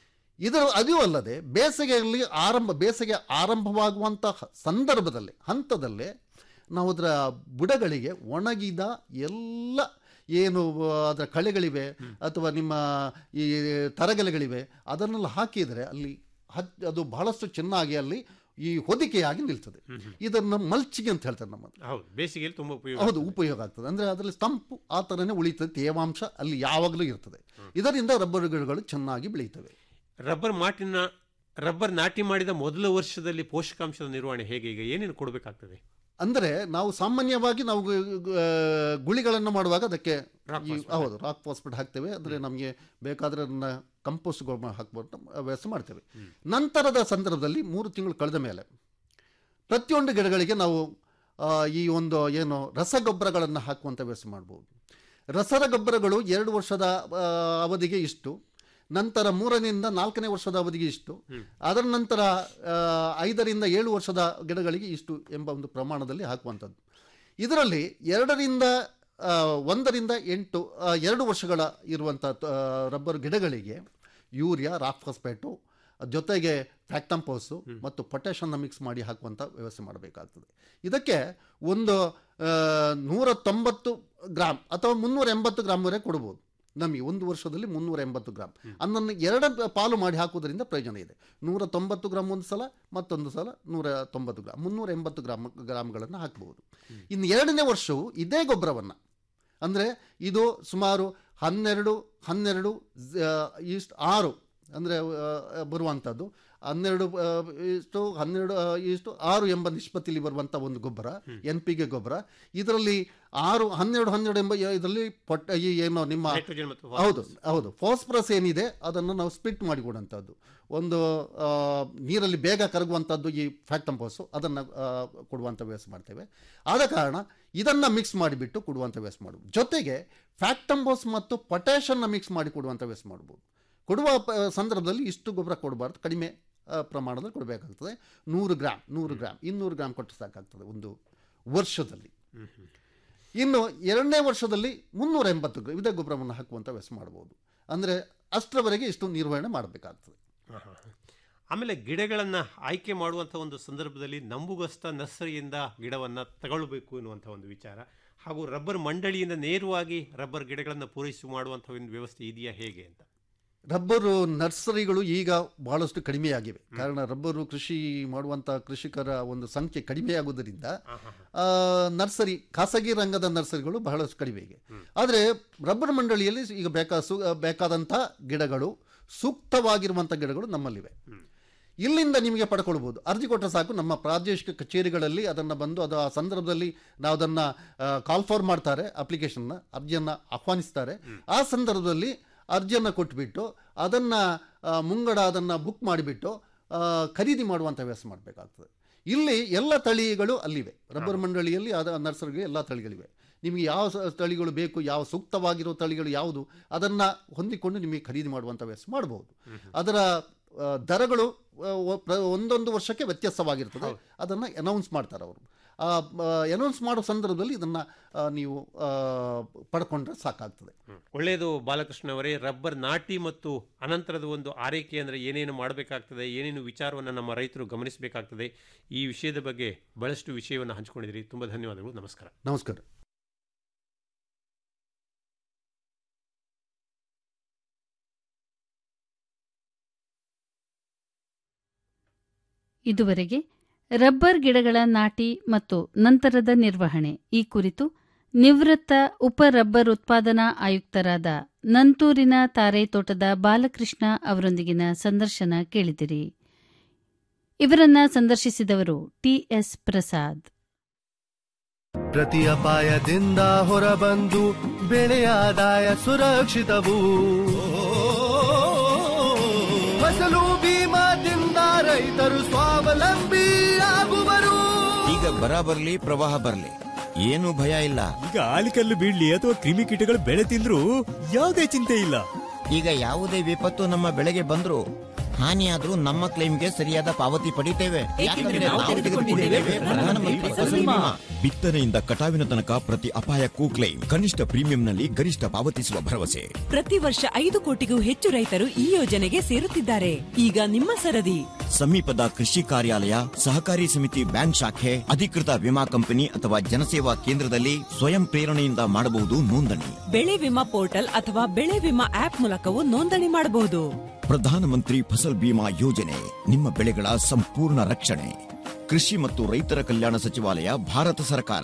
ಇದರ ಅದು ಅಲ್ಲದೆ ಬೇಸಿಗೆಯಲ್ಲಿ ಆರಂಭ ಬೇಸಿಗೆ ಆರಂಭವಾಗುವಂತಹ ಸಂದರ್ಭದಲ್ಲಿ ಹಂತದಲ್ಲೇ ನಾವು ಅದರ ಬುಡಗಳಿಗೆ ಒಣಗಿದ ಎಲ್ಲ ಏನು ಅದರ ಕಳೆಗಳಿವೆ ಅಥವಾ ನಿಮ್ಮ ಈ ತರಗೆಲೆಗಳಿವೆ ಅದನ್ನೆಲ್ಲ ಹಾಕಿದರೆ ಅಲ್ಲಿ ಹಚ್ ಅದು ಬಹಳಷ್ಟು ಚೆನ್ನಾಗಿ ಅಲ್ಲಿ ಈ ಹೊದಿಕೆಯಾಗಿ ನಿಲ್ತದೆ ಇದನ್ನು ಮಲ್ಚಿಗೆ ಅಂತ ಹೇಳ್ತಾರೆ ನಮ್ಮ ಹೌದು ಬೇಸಿಗೆಯಲ್ಲಿ ತುಂಬಾ ಉಪಯೋಗ ಹೌದು ಉಪಯೋಗ ಆಗ್ತದೆ ಅಂದ್ರೆ ಅದರಲ್ಲಿ ತಂಪು ಆ ಥರನೇ ಉಳಿತದೆ ತೇವಾಂಶ ಅಲ್ಲಿ ಯಾವಾಗಲೂ ಇರ್ತದೆ ಇದರಿಂದ ರಬ್ಬರ್ ಗಿಡಗಳು ಚೆನ್ನಾಗಿ ಬೆಳೀತವೆ ರಬ್ಬರ್ ಮಾಟಿನ ರಬ್ಬರ್ ನಾಟಿ ಮಾಡಿದ ಮೊದಲ ವರ್ಷದಲ್ಲಿ ಪೋಷಕಾಂಶದ ನಿರ್ವಹಣೆ ಹೇಗೆ ಈಗ ಏನೇನು ಕೊಡಬೇಕಾಗ್ತದೆ ಅಂದರೆ ನಾವು ಸಾಮಾನ್ಯವಾಗಿ ನಾವು ಗ- ಗ- ಗುಳಿಗಳನ್ನು ಮಾಡುವಾಗ ಅದಕ್ಕೆ ರಾಕ್ ಈ- ಫಾಸ್ಫೇಟ್ ಹೌದು ರಾಕ್ ಫಾಸ್ಫೇಟ್ ಹಾಕ್ತೇವೆ ಅಂದರೆ ನಮಗೆ ಬೇಕಾದರೆ ಅದನ್ನ ಕಂಪೋಸ್ಟ್ ಗೊಬ್ಬರ ಹಾಕ್ಬೋದು ವ್ಯವಸ್ಥೆ ಮಾಡ್ತೇವೆ ನಂತರದ ಸಂದರ್ಭದಲ್ಲಿ ಮೂರು ತಿಂಗಳು ಕಳೆದ ಮೇಲೆ ಪ್ರತಿಯೊಂದು ಗಿಡಗಳಿಗೆ ನಾವು ಆ, ಈ ಒಂದು ಏನು ರಸಗೊಬ್ಬರಗಳನ್ನು ಹಾಕುವಂಥ ವ್ಯವಸ್ಥೆ ಮಾಡ್ಬೋದು ರಸಗೊಬ್ಬರಗಳು ಎರಡು ವರ್ಷದ ಆ, ಅವಧಿಗೆ ಇಷ್ಟು ನಂತರ ಮೂರರಿಂದ ನಾಲ್ಕನೇ ವರ್ಷದ ಅವಧಿಗೆ ಇಷ್ಟು ಅದರ ನಂತರ ಆ, ಐದರಿಂದ ಏಳು ವರ್ಷದ ಗಿಡಗಳಿಗೆ ಇಷ್ಟು ಎಂಬ ಒಂದು ಪ್ರಮಾಣದಲ್ಲಿ ಹಾಕುವಂಥದ್ದು ಇದರಲ್ಲಿ ಎರಡರಿಂದ ಆ, ಒಂದರಿಂದ ಎಂಟು ಆ, ಎರಡು ವರ್ಷಗಳ ಇರುವಂಥ ಆ, ರಬ್ಬರ್ ಗಿಡಗಳಿಗೆ ಯೂರಿಯಾ ರಾಕ್ ಫಾಸ್ಫೇಟು ಜೊತೆಗೆ ಫ್ಯಾಕ್ಟಂಪೋಸು ಮತ್ತು ಪೊಟ್ಯಾಷನ್ನ ಮಿಕ್ಸ್ ಮಾಡಿ ಹಾಕುವಂಥ ವ್ಯವಸ್ಥೆ ಮಾಡಬೇಕಾಗ್ತದೆ ಇದಕ್ಕೆ ಒಂದು ಆ, ನೂರ ತೊಂಬತ್ತು ಗ್ರಾಮ್ ಅಥವಾ ಮುನ್ನೂರ ಎಂಬತ್ತು ಗ್ರಾಮ್ವರೆಗೆ ಕೊಡ್ಬೋದು ನಮಗೆ ಒಂದು ವರ್ಷದಲ್ಲಿ ಮುನ್ನೂರ ಎಂಬತ್ತು ಗ್ರಾಮ್ ಅದನ್ನು ಎರಡು ಪಾಲು ಮಾಡಿ ಹಾಕುವುದರಿಂದ ಪ್ರಯೋಜನ ಇದೆ ನೂರ ತೊಂಬತ್ತು ಗ್ರಾಮ್ ಒಂದು ಸಲ ಮತ್ತೊಂದು ಸಲ ನೂರ ತೊಂಬತ್ತು ಗ್ರಾಮ್ ಮುನ್ನೂರ ಎಂಬತ್ತು ಗ್ರಾಮ್ ಗ್ರಾಮ್ಗಳನ್ನು ಹಾಕಬಹುದು ಇನ್ನು ಎರಡನೇ ವರ್ಷವು ಇದೇ ಗೊಬ್ಬರವನ್ನು ಅಂದರೆ ಇದು ಸುಮಾರು ಹನ್ನೆರಡು ಹನ್ನೆರಡು ಇಷ್ಟು ಆರು ಅಂದರೆ ಬರುವಂಥದ್ದು ಹನ್ನೆರಡು ಆ, ಇಷ್ಟು ಹನ್ನೆರಡು ಆ, ಇಷ್ಟು ಆರು ಎಂಬ ನಿಷ್ಪತ್ತಿಲಿ ಬರುವಂಥ ಒಂದು ಗೊಬ್ಬರ ಎನ್ ಪಿ ಗೆ ಗೊಬ್ಬರ ಇದರಲ್ಲಿ ಆರು ಹನ್ನೆರಡು ಹನ್ನೆರಡು ಎಂಬ ಇದರಲ್ಲಿ ಪೊಟ್ಟ ಈ ಏನೋ ನಿಮ್ಮ ನೈಟ್ರೋಜನ್ ಮತ್ತು ಹೌದು ಹೌದು ಫಾಸ್ಫರಸ್ ಏನಿದೆ ಅದನ್ನು ನಾವು ಸ್ಪ್ಲಿಟ್ ಮಾಡಿ ಕೊಡುವಂಥದ್ದು ಒಂದು ಆ, ನೀರಲ್ಲಿ ಬೇಗ ಕರಗುವಂಥದ್ದು ಈ ಫ್ಯಾಕ್ಟಂಪೋಸು ಅದನ್ನು ಕೊಡುವಂಥ ವ್ಯವಸ್ಥೆ ಮಾಡ್ತೇವೆ ಆದ ಕಾರಣ ಇದನ್ನು ಮಿಕ್ಸ್ ಮಾಡಿಬಿಟ್ಟು ಕೊಡುವಂಥ ವ್ಯವಸ್ಥೆ ಮಾಡ್ಬೋದು ಜೊತೆಗೆ ಫ್ಯಾಕ್ಟಂಬೋಸ್ ಮತ್ತು ಪೊಟ್ಯಾಷನ್ನ ಮಿಕ್ಸ್ ಮಾಡಿ ಕೊಡುವಂಥ ವ್ಯವಸ್ಥೆ ಮಾಡ್ಬೋದು ಕೊಡುವ ಪ- ಸಂದರ್ಭದಲ್ಲಿ ಇಷ್ಟು ಗೊಬ್ಬರ ಕೊಡಬಾರ್ದು ಕಡಿಮೆ ಆ, ಪ್ರಮಾಣದಲ್ಲಿ ಕೊಡಬೇಕಾಗ್ತದೆ ನೂರು ಗ್ರಾಮ್ ನೂರು ಗ್ರಾಮ್ ಇನ್ನೂರು ಗ್ರಾಮ್ ಕೊಟ್ಟು ಸಾಕಾಗ್ತದೆ ಒಂದು ವರ್ಷದಲ್ಲಿ ಇನ್ನು ಎರಡನೇ ವರ್ಷದಲ್ಲಿ ಮುನ್ನೂರ ಎಂಬತ್ತು ಗ್ರಾಮ್ ಇದೇ ಗೊಬ್ಬರವನ್ನು ಹಾಕುವಂಥ ವ್ಯವಸ್ಥೆ ಮಾಡ್ಬೋದು ಅಂದರೆ ಅಷ್ಟರವರೆಗೆ ಇಷ್ಟು ನಿರ್ವಹಣೆ ಮಾಡಬೇಕಾಗ್ತದೆ ಆಮೇಲೆ ಗಿಡಗಳನ್ನು ಆಯ್ಕೆ ಮಾಡುವಂಥ ಒಂದು ಸಂದರ್ಭದಲ್ಲಿ ನಂಬುಗಸ್ತ ನರ್ಸರಿಯಿಂದ ಗಿಡವನ್ನು ತಗೊಳ್ಬೇಕು ಎನ್ನುವಂಥ ಒಂದು ವಿಚಾರ ಹಾಗೂ ರಬ್ಬರ್ ಮಂಡಳಿಯಿಂದ ನೇರವಾಗಿ ರಬ್ಬರ್ ಗಿಡಗಳನ್ನು ಪೂರೈಸಿ ಮಾಡುವಂಥ ಒಂದು ವ್ಯವಸ್ಥೆ ಇದೆಯಾ ಹೇಗೆ ಅಂತ ರಬ್ಬರು ನರ್ಸರಿಗಳು ಈಗ ಬಹಳಷ್ಟು ಕಡಿಮೆಯಾಗಿವೆ ಕಾರಣ ರಬ್ಬರು ಕೃಷಿ ಮಾಡುವಂಥ ಕೃಷಿಕರ ಒಂದು ಸಂಖ್ಯೆ ಕಡಿಮೆಯಾಗುವುದರಿಂದ ಆ, ನರ್ಸರಿ ಖಾಸಗಿ ರಂಗದ ನರ್ಸರಿಗಳು ಬಹಳಷ್ಟು ಕಡಿಮೆ ಇದೆ ಆದರೆ ರಬ್ಬರ್ ಮಂಡಳಿಯಲ್ಲಿ ಈಗ ಬೇಕಾ ಸು ಬೇಕಾದಂಥ ಗಿಡಗಳು ಸೂಕ್ತವಾಗಿರುವಂಥ ಗಿಡಗಳು ನಮ್ಮಲ್ಲಿವೆ ಇಲ್ಲಿಂದ ನಿಮಗೆ ಪಡ್ಕೊಳ್ಬೋದು ಅರ್ಜಿ ಕೊಟ್ಟರೆ ಸಾಕು ನಮ್ಮ ಪ್ರಾದೇಶಿಕ ಕಚೇರಿಗಳಲ್ಲಿ ಅದನ್ನು ಬಂದು ಅದು ಆ ಸಂದರ್ಭದಲ್ಲಿ ನಾವು ಅದನ್ನು ಕಾಲ್ ಫಾರ್ ಮಾಡ್ತಾರೆ ಅಪ್ಲಿಕೇಶನ್ನ ಅರ್ಜಿಯನ್ನು ಆಹ್ವಾನಿಸ್ತಾರೆ ಆ ಸಂದರ್ಭದಲ್ಲಿ ಅರ್ಜಿಯನ್ನು ಕೊಟ್ಬಿಟ್ಟು ಅದನ್ನು ಮುಂಗಡ ಅದನ್ನು ಬುಕ್ ಮಾಡಿಬಿಟ್ಟು ಆ, ಖರೀದಿ ಮಾಡುವಂಥ ವ್ಯವಸ್ಥೆ ಮಾಡಬೇಕಾಗ್ತದೆ ಇಲ್ಲಿ ಎಲ್ಲ ತಳಿಗಳು ಅಲ್ಲಿವೆ ರಬ್ಬರ್ ಮಂಡಳಿಯಲ್ಲಿ ಅದ ನರ್ಸರಿಗೆ ಎಲ್ಲ ತಳಿಗಳಿವೆ ನಿಮಗೆ ಯಾವ ಸ- ತಳಿಗಳು ಬೇಕು ಯಾವ ಸೂಕ್ತವಾಗಿರೋ ತಳಿಗಳು ಯಾವುದು ಅದನ್ನು ಹೊಂದಿಕೊಂಡು ನಿಮಗೆ ಖರೀದಿ ಮಾಡುವಂಥ ವ್ಯವಸ್ಥೆ ಮಾಡಬಹುದು ಅದರ ಆ, ದರಗಳು ಆ, ಒ- ಪ್ರ- ಒಂದೊಂದು ವರ್ಷಕ್ಕೆ ವ್ಯತ್ಯಾಸವಾಗಿರ್ತದೆ ಅದನ್ನು ಅನೌನ್ಸ್ ಮಾಡ್ತಾರೆ ಅವರು ಅನೌನ್ಸ್ ಮಾಡೋ ಸಂದರ್ಭದಲ್ಲಿ ಇದನ್ನು ನೀವು ಆ, ಪಡ್ಕೊಂಡ್ರೆ ಸಾಕಾಗ್ತದೆ ಒಳ್ಳೆಯದು ಬಾಲಕೃಷ್ಣ ಅವರೇ ರಬ್ಬರ್ ನಾಟಿ ಮತ್ತು ಅನಂತರದ ಒಂದು ಆರೈಕೆ ಅಂದರೆ ಏನೇನು ಮಾಡಬೇಕಾಗ್ತದೆ ಏನೇನು ವಿಚಾರವನ್ನು ನಮ್ಮ ರೈತರು ಗಮನಿಸಬೇಕಾಗ್ತದೆ ಈ ವಿಷಯದ ಬಗ್ಗೆ ಬಹಳಷ್ಟು ವಿಷಯವನ್ನು ಹಂಚಿಕೊಂಡಿದ್ದೀರಿ ತುಂಬ ಧನ್ಯವಾದಗಳು ನಮಸ್ಕಾರ ನಮಸ್ಕಾರ ಇದುವರೆಗೆ ರಬ್ಬರ್ ಗಿಡಗಳ ನಾಟಿ ಮತ್ತು ನಂತರದ ನಿರ್ವಹಣೆ ಈ ಕುರಿತು ನಿವೃತ್ತ ಉಪ ರಬ್ಬರ್ ಉತ್ಪಾದನಾ ಆಯುಕ್ತರಾದ ನಂತೂರಿನ ತಾರೆ ತೋಟದ ಬಾಲಕೃಷ್ಣ ಅವರೊಂದಿಗಿನ ಸಂದರ್ಶನ ಕೇಳಿದಿರಿ ಇವರನ್ನ ಸಂದರ್ಶಿಸಿದವರು ಟಿಎಸ್ ಪ್ರಸಾದ್ ಪ್ರತಿ ಅಪಾಯದಿಂದ ಹೊರಬಂದು ಬೆಳೆಯ ಆದಾಯ ಸುರಕ್ಷಿತವು ಫಸಲು ಬೀಮಾದಿಂದ ರೈತರು ಸ್ವಾವಲಂಬಿ ಆಗುವರು ಈಗ ಬರ ಬರ್ಲಿ ಪ್ರವಾಹ ಬರ್ಲಿ ಏನು ಭಯ ಇಲ್ಲ ಈಗ ಆಲಿಕಲ್ಲು ಬೀಳ್ಲಿ ಅಥವಾ ಕ್ರಿಮಿಕೀಟಗಳು ಬೆಳೆ ತಿಂದ್ರು ಯಾವುದೇ ಚಿಂತೆ ಇಲ್ಲ ಈಗ ಯಾವುದೇ ವಿಪತ್ತು ನಮ್ಮ ಬೆಳೆಗೆ ಬಂದ್ರು ಹಾನಿಯಾದ್ರೂ ನಮ್ಮ ಕ್ಲೈಮ್ಗೆ ಸರಿಯಾದ ಪಾವತಿ ಪಡಿತೇವೆ ಯಾಕಂದ್ರೆ ನಾವು ತೆಗೆದುಕೊಂಡಿದ್ದೇವೆ ಪ್ರಧಾನಮಂತ್ರಿ ಫಸಲ್ ಬಿಮಾ. ಬಿತ್ತನೆಯಿಂದ ಕಟಾವಿನ ತನಕ ಪ್ರತಿ ಅಪಾಯಕ್ಕೂ ಕ್ಲೈಮ್ ಕನಿಷ್ಠ ಪ್ರೀಮಿಯಂನಲ್ಲಿ ಗರಿಷ್ಠ ಪಾವತಿಸುವ ಭರವಸೆ ಪ್ರತಿ ವರ್ಷ ಐದು ಕೋಟಿಗೂ ಹೆಚ್ಚು ರೈತರು ಈ ಯೋಜನೆಗೆ ಸೇರುತ್ತಿದ್ದಾರೆ ಈಗ ನಿಮ್ಮ ಸರದಿ ಸಮೀಪದ ಕೃಷಿ ಕಾರ್ಯಾಲಯ ಸಹಕಾರಿ ಸಮಿತಿ ಬ್ಯಾಂಕ್ ಶಾಖೆ ಅಧಿಕೃತ ವಿಮಾ ಕಂಪನಿ ಅಥವಾ ಜನಸೇವಾ ಕೇಂದ್ರದಲ್ಲಿ ಸ್ವಯಂ ಪ್ರೇರಣೆಯಿಂದ ಮಾಡಬಹುದು ನೋಂದಣಿ ಬೆಳೆ ವಿಮಾ ಪೋರ್ಟಲ್ ಅಥವಾ ಬೆಳೆ ವಿಮಾ ಆಪ್ ಮೂಲಕವೂ ನೋಂದಣಿ ಮಾಡಬಹುದು ಪ್ರಧಾನಮಂತ್ರಿ ಫಸಲ್ ಬಿಮಾ ಯೋಜನೆ ನಿಮ್ಮ ಬೆಳೆಗಳ ಸಂಪೂರ್ಣ ರಕ್ಷಣೆ ಕೃಷಿ ಮತ್ತು ರೈತರ ಕಲ್ಯಾಣ ಸಚಿವಾಲಯ ಭಾರತ ಸರ್ಕಾರ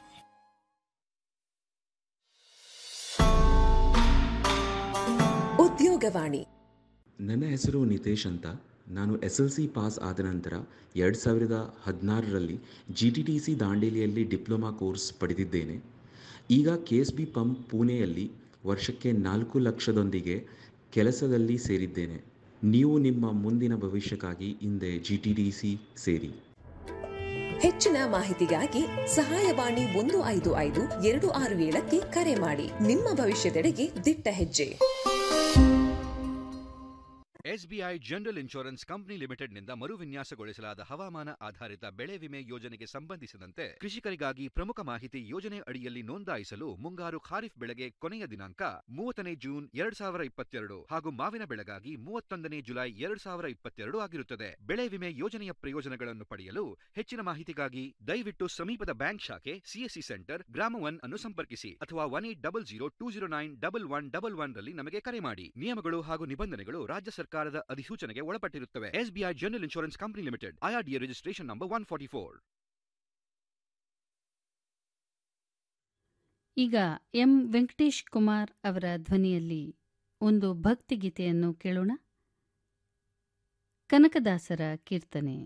ಉದ್ಯೋಗವಾಣಿ ನನ್ನ ಹೆಸರು ನಿತೇಶ್ ಅಂತ ನಾನು ಎಸ್ ಎಲ್ ಸಿ ಪಾಸ್ ಆದ ನಂತರ ಎರಡು ಸಾವಿರದ ಹದಿನಾರರಲ್ಲಿ ಜಿ ಟಿ ಟಿ ಸಿ ದಾಂಡೇಲಿಯಲ್ಲಿ ಡಿಪ್ಲೊಮಾ ಕೋರ್ಸ್ ಪಡೆದಿದ್ದೇನೆ ಈಗ ಕೆ ಎಸ್ ಬಿ ಪಂಪ್ ಪುಣೆಯಲ್ಲಿ ವರ್ಷಕ್ಕೆ ನಾಲ್ಕು ಲಕ್ಷದೊಂದಿಗೆ ಕೆಲಸದಲ್ಲಿ ಸೇರಿದ್ದೇನೆ ನೀವು ನಿಮ್ಮ ಮುಂದಿನ ಭವಿಷ್ಯಕ್ಕಾಗಿ ಹಿಂದೆ ಜಿ ಟಿ ಟಿ ಸಿ ಸೇರಿ ಹೆಚ್ಚಿನ ಮಾಹಿತಿಗಾಗಿ ಸಹಾಯವಾಣಿ ಒಂದು ಐದು ಐದು ಎರಡು ಆರು ಏಳಕ್ಕೆ ಕರೆ ಮಾಡಿ ನಿಮ್ಮ ಭವಿಷ್ಯದೆಡೆಗೆ ದಿಟ್ಟ ಹೆಜ್ಜೆ ಎಸ್ಬಿಐ ಜನರಲ್ ಇನ್ಶೂರೆನ್ಸ್ ಕಂಪನಿ ಲಿಮಿಟೆಡ್ನಿಂದ ಮರುವಿನ್ಯಾಸಗೊಳಿಸಲಾದ ಹವಾಮಾನ ಆಧಾರಿತ ಬೆಳೆ ವಿಮೆ ಯೋಜನೆಗೆ ಸಂಬಂಧಿಸಿದಂತೆ ಕೃಷಿಕರಿಗಾಗಿ ಪ್ರಮುಖ ಮಾಹಿತಿ ಯೋಜನೆ ಅಡಿಯಲ್ಲಿ ನೋಂದಾಯಿಸಲು ಮುಂಗಾರು ಖಾರಿಫ್ ಬೆಳೆಗೆ ಕೊನೆಯ ದಿನಾಂಕ ಮೂವತ್ತನೇ ಜೂನ್ ಎರಡ್ ಸಾವಿರ ಇಪ್ಪತ್ತೆರಡು ಹಾಗೂ ಮಾವಿನ ಬೆಳೆಗಾಗಿ ಮೂವತ್ತೊಂದನೇ ಜುಲೈ ಎರಡ್ ಸಾವಿರ ಇಪ್ಪತ್ತೆರಡು ಆಗಿರುತ್ತದೆ ಬೆಳೆ ವಿಮೆ ಯೋಜನೆಯ ಪ್ರಯೋಜನಗಳನ್ನು ಪಡೆಯಲು ಹೆಚ್ಚಿನ ಮಾಹಿತಿಗಾಗಿ ದಯವಿಟ್ಟು ಸಮೀಪದ ಬ್ಯಾಂಕ್ ಶಾಖೆ ಸಿಎಸ್ಸಿ ಸೆಂಟರ್ ಗ್ರಾಮ ಒನ್ ಅನ್ನು ಸಂಪರ್ಕಿಸಿ ಅಥವಾ one eight double zero two zero nine double one double one ರಲ್ಲಿ ನಮಗೆ ಕರೆ ಮಾಡಿ ನಿಯಮಗಳು ಹಾಗೂ ನಿಬಂಧನೆಗಳು ರಾಜ್ಯ ಸರ್ಕಾರದ ಅಧಿಸೂಚನೆಗೆ ಒಳಪಟ್ಟಿರುತ್ತವೆ SBI general insurance company limited IRDA registration number one forty four ಈಗ ಎಂ ವೆಂಕಟೇಶ್ ಕುಮಾರ್ ಅವರ ಧ್ವನಿಯಲ್ಲಿ ಒಂದು ಭಕ್ತಿಗೀತೆಯನ್ನು ಕೇಳೋಣ ಕನಕದಾಸರ ಕೀರ್ತನೆ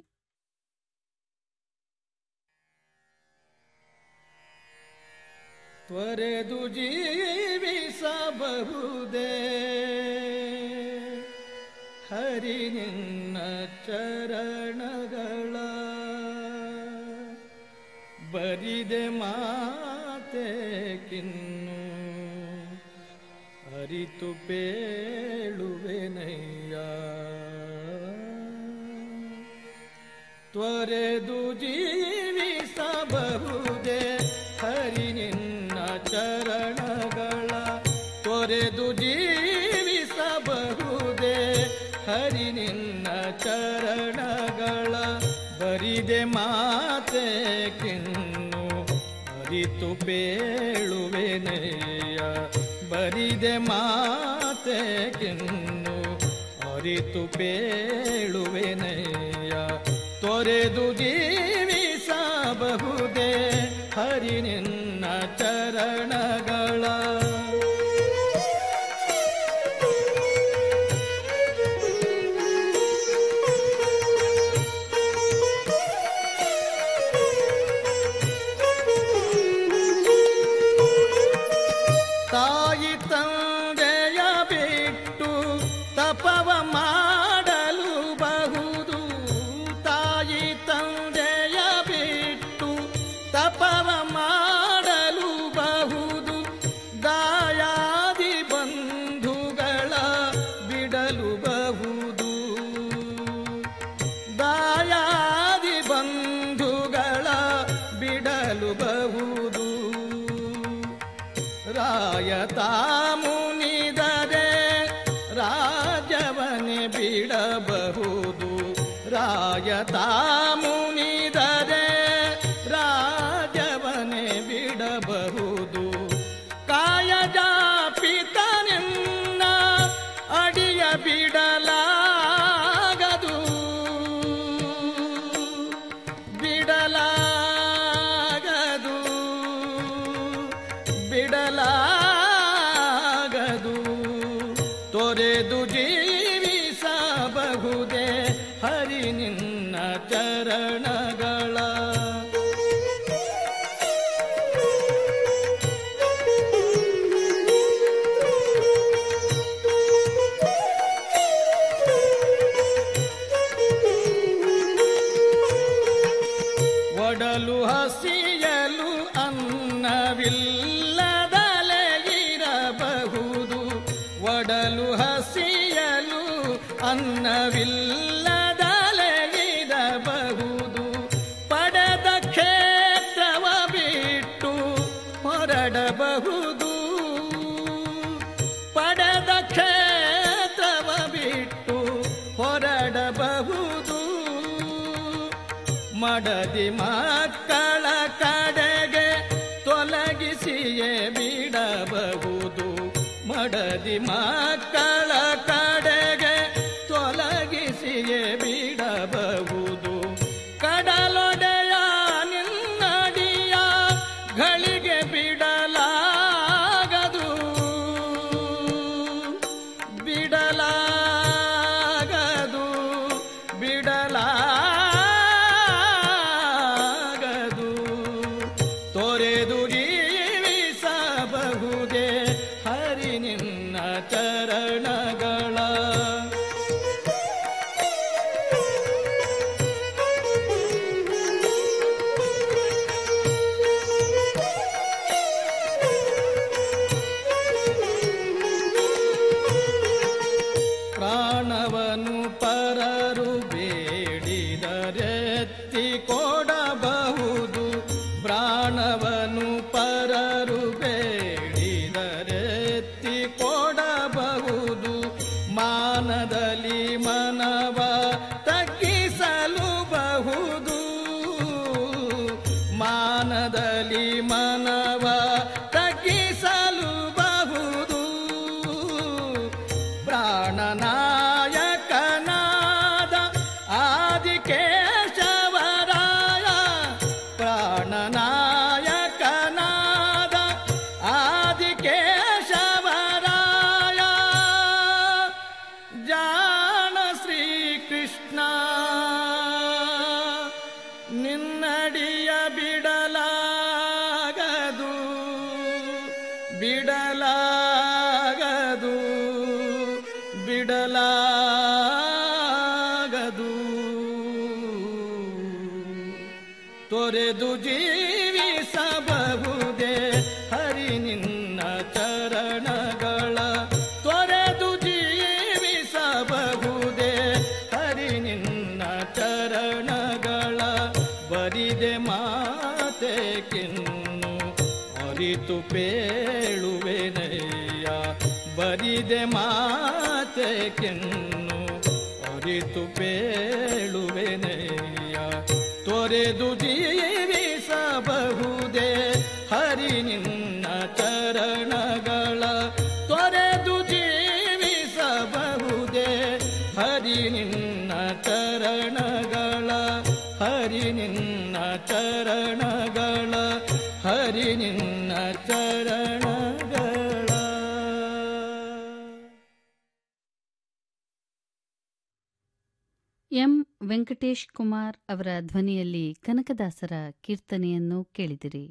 ತ್ವರೆದು ಜೀವಿಸಬಹುದೇ ಹರಿ ನಿನ್ನ ಚರಣಗಳ ಬರಿದೆ ಮಾತೆ ಕಿನ್ನು ಅರಿತು ಪೇಳುವೆನಯ್ಯ ತ್ವರೆದು ಜೀವಿಸಬಹುದೇ ಹರಿ ನಿನ್ನ ಚರಣಗಳ ತೊರೆದು ಜೀವಿಸಬಹುದೇ ಹರಿ ನಿನ್ನ ಚರಣಗಳ ಬರಿದೆ ಮಾತೆ ಕಿನ್ನು ಅರಿತು ಪೇಳುವೆನೆಯ ಬರಿದೆ ಮಾತೆ ಕಿನ್ನು ಅರಿತು ಪೇಳುವೆನೆಯ ತೊರೆದು ಜೀವಿಸಬಹುದೇ ಹರಿ ನಿನ್ನ ಚರಣಗಳ ತಾಯಿ ತಂದೆಯ ಬಿಟ್ಟು ತಪವ ಮಾಡಲು ಬಹುದು ತಾಯಿ ತಂದೆಯ ಬಿಟ್ಟು ತಪವ ಮಾಡಲು ಬಹುದು ದಾಯಾದಿ ಬಂಧುಗಳ ಬಿಡಲು ಬಹುದು ದಾಯಾದಿ ಬಂಧುಗಳ ಬಿಡಲು ಬಹುದು ರಾಯತ ಮುನಿದರೆ ರಾಜವನೆ ಬಿಡಬಹುದು ರಾಯತ ಮುನಿದರೆ ರಾಜವನೆ ಬಿಡಬಹುದು ಕಾಯಜ ಪಿತನಿನ್ನ ಅಡಿಯ ಬಿಡಲಾಗದು ಬಿಡಲಾಗದು ಬಿಡಲಾಗದು ತೊರೆದು ಜೀವಿಸಬಹುದೇ ಹರಿ ನಿನ್ನ ಚರಣಗಳ ಒಡಲು ಹಸಿಯಲು ಅನ್ನ ಅನ್ನವಿಲ್ಲದಲೆಗಿರಬಹುದು ಪಡೆದ ಕ್ಷೇತ್ರವ ಬಿಟ್ಟು ಹೊರಡಬಹುದು ಪಡೆದ ಕ್ಷೇತ್ರವ ಬಿಟ್ಟು ಹೊರಡಬಹುದು ಮಡದಿ ಮಕ್ಕಳ ಕಡೆಗೆ ತೊಲಗಿಸಿಯೇ ಬಿಡಬಹುದು ಮಡದಿ ಮಕ್ಕಳ ಕಡೆಗೆ ತೊಲಗಿಸಿಯೇ ಬಿಡಬಹುದು ಕಡಲೊಡೆಯ ನಿನ್ನಡಿಯ ಗಳಿಗೆ ಬಿಡಲಾಗದು ಬಿಡಲಾಗದು ಬಿಡಲಾಗದು ತೊರೆದು ಜೀವಿಸಬಹುದೇ ಹರಿ ನಿನ್ನ ಚರಣಗಳ ಪ್ರಾಣವನು ಪರರು ಬೇಡಿದರೆತ್ತಿ ಕೊಡಬಹುದು ಪ್ರಾಣವನು ಪರರು ಬೇಡಿದರೆತ್ತಿ ಕೊಡಬಹುದು ಮಾನದಲ್ಲಿ ಮನವ ತಗ್ಗಿಸಲುಬಹುದು ಮಾನದಲ್ಲಿ ಮನವ ತಗ್ಗಿಸಲುಬಹುದು ಪ್ರಾಣನಾಯಕನಾದ ಆದಿಕೇಶವರಾಯ ಪ್ರಾಣನಾಯಕನಾದ ಆದಿಕೇಶವರಾಯ ಜಾಣ ಶ್ರೀಕೃಷ್ಣ ನಿನ್ನಡಿಯ ಬಿಡಲಾಗದು ಬಿಡಲಾಗದು ಬಿಡಲಾಗದು ತೊರೆದು ಜೀವಿಸಬಹುದೇ ಹರಿ ನಿನ್ನ ಚರಣಗಳ ತೊರೆದು ಜೀವಿಸಬಹುದೇ ಹರಿ ನಿನ್ನ ಚರಣಗಳ ಬರಿದೆ ಮಾತೆ ಕಿನ್ನು ಅರಿತು ಪೇಳುವೆನಯ್ಯ ಬರಿದೆ ಮಾತೆ ಕಿನ್ನು ಅರಿತು ಪೇಳುವೆನಯ್ಯ ತೊರೆದು ಜೀವಿಸಬಹುದೇ ಹರಿ ನಿನ್ನ ಚರಣಗಳ ತೊರೆದು ಜೀವಿಸಬಹುದೇ ಹರಿ ನಿನ್ನ ಚರಣಗಳ ಹರಿ ನಿನ್ನ ಚರಣಗಳ ಹರಿ ನಿನ್ನ ಚರಣಗಳ ಎಂ ವೆಂಕಟೇಶ್ ಕುಮಾರ್ ಅವರ ಧ್ವನಿಯಲ್ಲಿ ಕನಕದಾಸರ ಕೀರ್ತನೆಯನ್ನು ಕೇಳಿದಿರಿ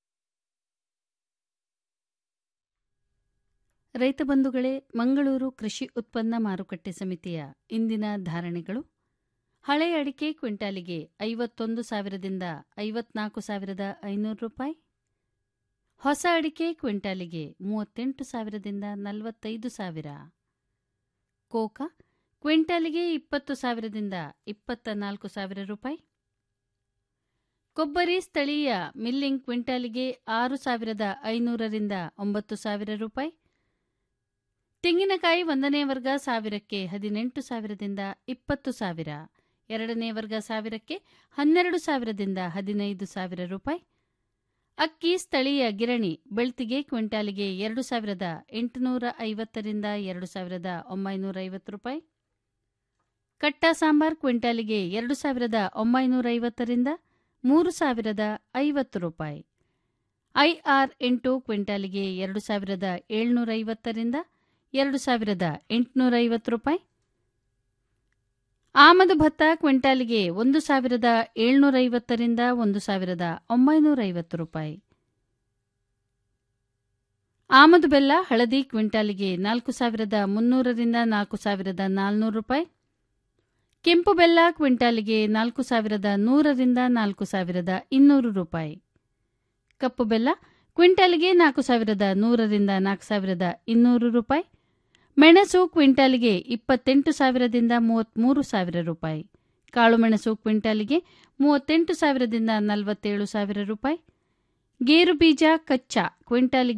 ರೈತ ಬಂಧುಗಳೇ ಮಂಗಳೂರು ಕೃಷಿ ಉತ್ಪನ್ನ ಮಾರುಕಟ್ಟೆ ಸಮಿತಿಯ ಇಂದಿನ ಧಾರಣೆಗಳು ಹಳೆ ಅಡಿಕೆ ಕ್ವಿಂಟಾಲಿಗೆ ಐವತ್ತೊಂದು ಸಾವಿರದಿಂದ ಐವತ್ನಾಲ್ಕು ಸಾವಿರದ ಐನೂರು ರೂಪಾಯಿ ಹೊಸ ಅಡಿಕೆ ಕ್ವಿಂಟಾಲಿಗೆ ಮೂವತ್ತೆಂಟು ಸಾವಿರದಿಂದ ನಲವತ್ತೈದು ಸಾವಿರ ಕೋಕಾ ಕ್ವಿಂಟಾಲಿಗೆ ಇಪ್ಪತ್ತು ಸಾವಿರದಿಂದ ಇಪ್ಪತ್ತ ನಾಲ್ಕು ಸಾವಿರ ರೂಪಾಯಿ ಕೊಬ್ಬರಿ ಸ್ಥಳೀಯ ಮಿಲ್ಲಿಂಗ್ ಕ್ವಿಂಟಾಲಿಗೆ ಆರು ಸಾವಿರದ ಐನೂರರಿಂದ ಒಂಬತ್ತು ಸಾವಿರ ರೂಪಾಯಿ ತೆಂಗಿನಕಾಯಿ ಒಂದನೇ ವರ್ಗ ಸಾವಿರಕ್ಕೆ ಹದಿನೆಂಟು ಸಾವಿರದಿಂದ ಇಪ್ಪತ್ತು ಸಾವಿರ ಎರಡನೇ ವರ್ಗ ಸಾವಿರಕ್ಕೆ ಹನ್ನೆರಡು ಸಾವಿರದಿಂದ ಹದಿನೈದು ಸಾವಿರ ರೂಪಾಯಿ ಅಕ್ಕಿ ಸ್ಥಳೀಯ ಗಿರಣಿ ಬೆಳ್ತಿಗೆ ಕ್ವಿಂಟಾಲಿಗೆ ಎರಡು ಸಾವಿರದ ಎಂಟುನೂರ ಐವತ್ತರಿಂದ ಎರಡು ಸಾವಿರದ ಒಂಬೈನೂರ ಐವತ್ತು ರೂಪಾಯಿ ಕಟ್ಟ ಸಾಂಬಾರ್ ಕ್ವಿಂಟಾಲಿಗೆ ಎರಡು ಸಾವಿರದ ಒಂಬೈನೂರ ಐವತ್ತರಿಂದ ಮೂರು ಸಾವಿರದ ಐವತ್ತು ರೂಪಾಯಿ ಐಆರ್ ಎಂಟು ಕ್ವಿಂಟಾಲಿಗೆ ಎರಡು ಸಾವಿರದ ಏಳ್ನೂರ ಐವತ್ತರಿಂದ ಎರಡು ಸಾವಿರದ ಎಂಟುನೂರ ಐವತ್ತು ರೂಪಾಯಿ ಆಮದು ಭತ್ತ ಕ್ವಿಂಟಾಲಿಗೆ ಒಂದು ಸಾವಿರದ ಏಳ್ನೂರ ಐವತ್ತರಿಂದ ಒಂದು ಸಾವಿರದ ಒಂಬೈನೂರ ಐವತ್ತು ರೂಪಾಯಿ ಆಮದು ಬೆಲ್ಲ ಹಳದಿ ಕ್ವಿಂಟಾಲಿಗೆ ನಾಲ್ಕು ಸಾವಿರದ ಮುನ್ನೂರರಿಂದ ನಾಲ್ಕು ಸಾವಿರದ ನಾಲ್ನೂರು ರೂಪಾಯಿ ಕೆಂಪು ಬೆಲ್ಲ ಕ್ವಿಂಟಾಲಿಗೆ ನಾಲ್ಕು ಸಾವಿರದ ನೂರರಿಂದ ನಾಲ್ಕು ಸಾವಿರದ ಇನ್ನೂರು ರೂಪಾಯಿ ಕಪ್ಪು ಬೆಲ್ಲ ಕ್ವಿಂಟಾಲಿಗೆ ನಾಲ್ಕು ಸಾವಿರದ ನೂರರಿಂದ ನಾಲ್ಕು ಸಾವಿರದ ಇನ್ನೂರು ರೂಪಾಯಿ ಮೆಣಸು ಕ್ವಿಂಟಾಲಿಗೆ ಇಪ್ಪತ್ತೆಂಟು ಸಾವಿರದಿಂದ ಮೂವತ್ತ್ಮೂರು ಸಾವಿರ ರೂಪಾಯಿ ಕಾಳುಮೆಣಸು ಕ್ವಿಂಟಾಲಿಗೆ ಮೂವತ್ತೆಂಟು ಸಾವಿರದಿಂದ ನಲವತ್ತೇಳು ಸಾವಿರ ರೂಪಾಯಿ ಗೇರು ಬೀಜ ಕಚ್ಚಾ ಕ್ವಿಂಟಾಲಿಗೆ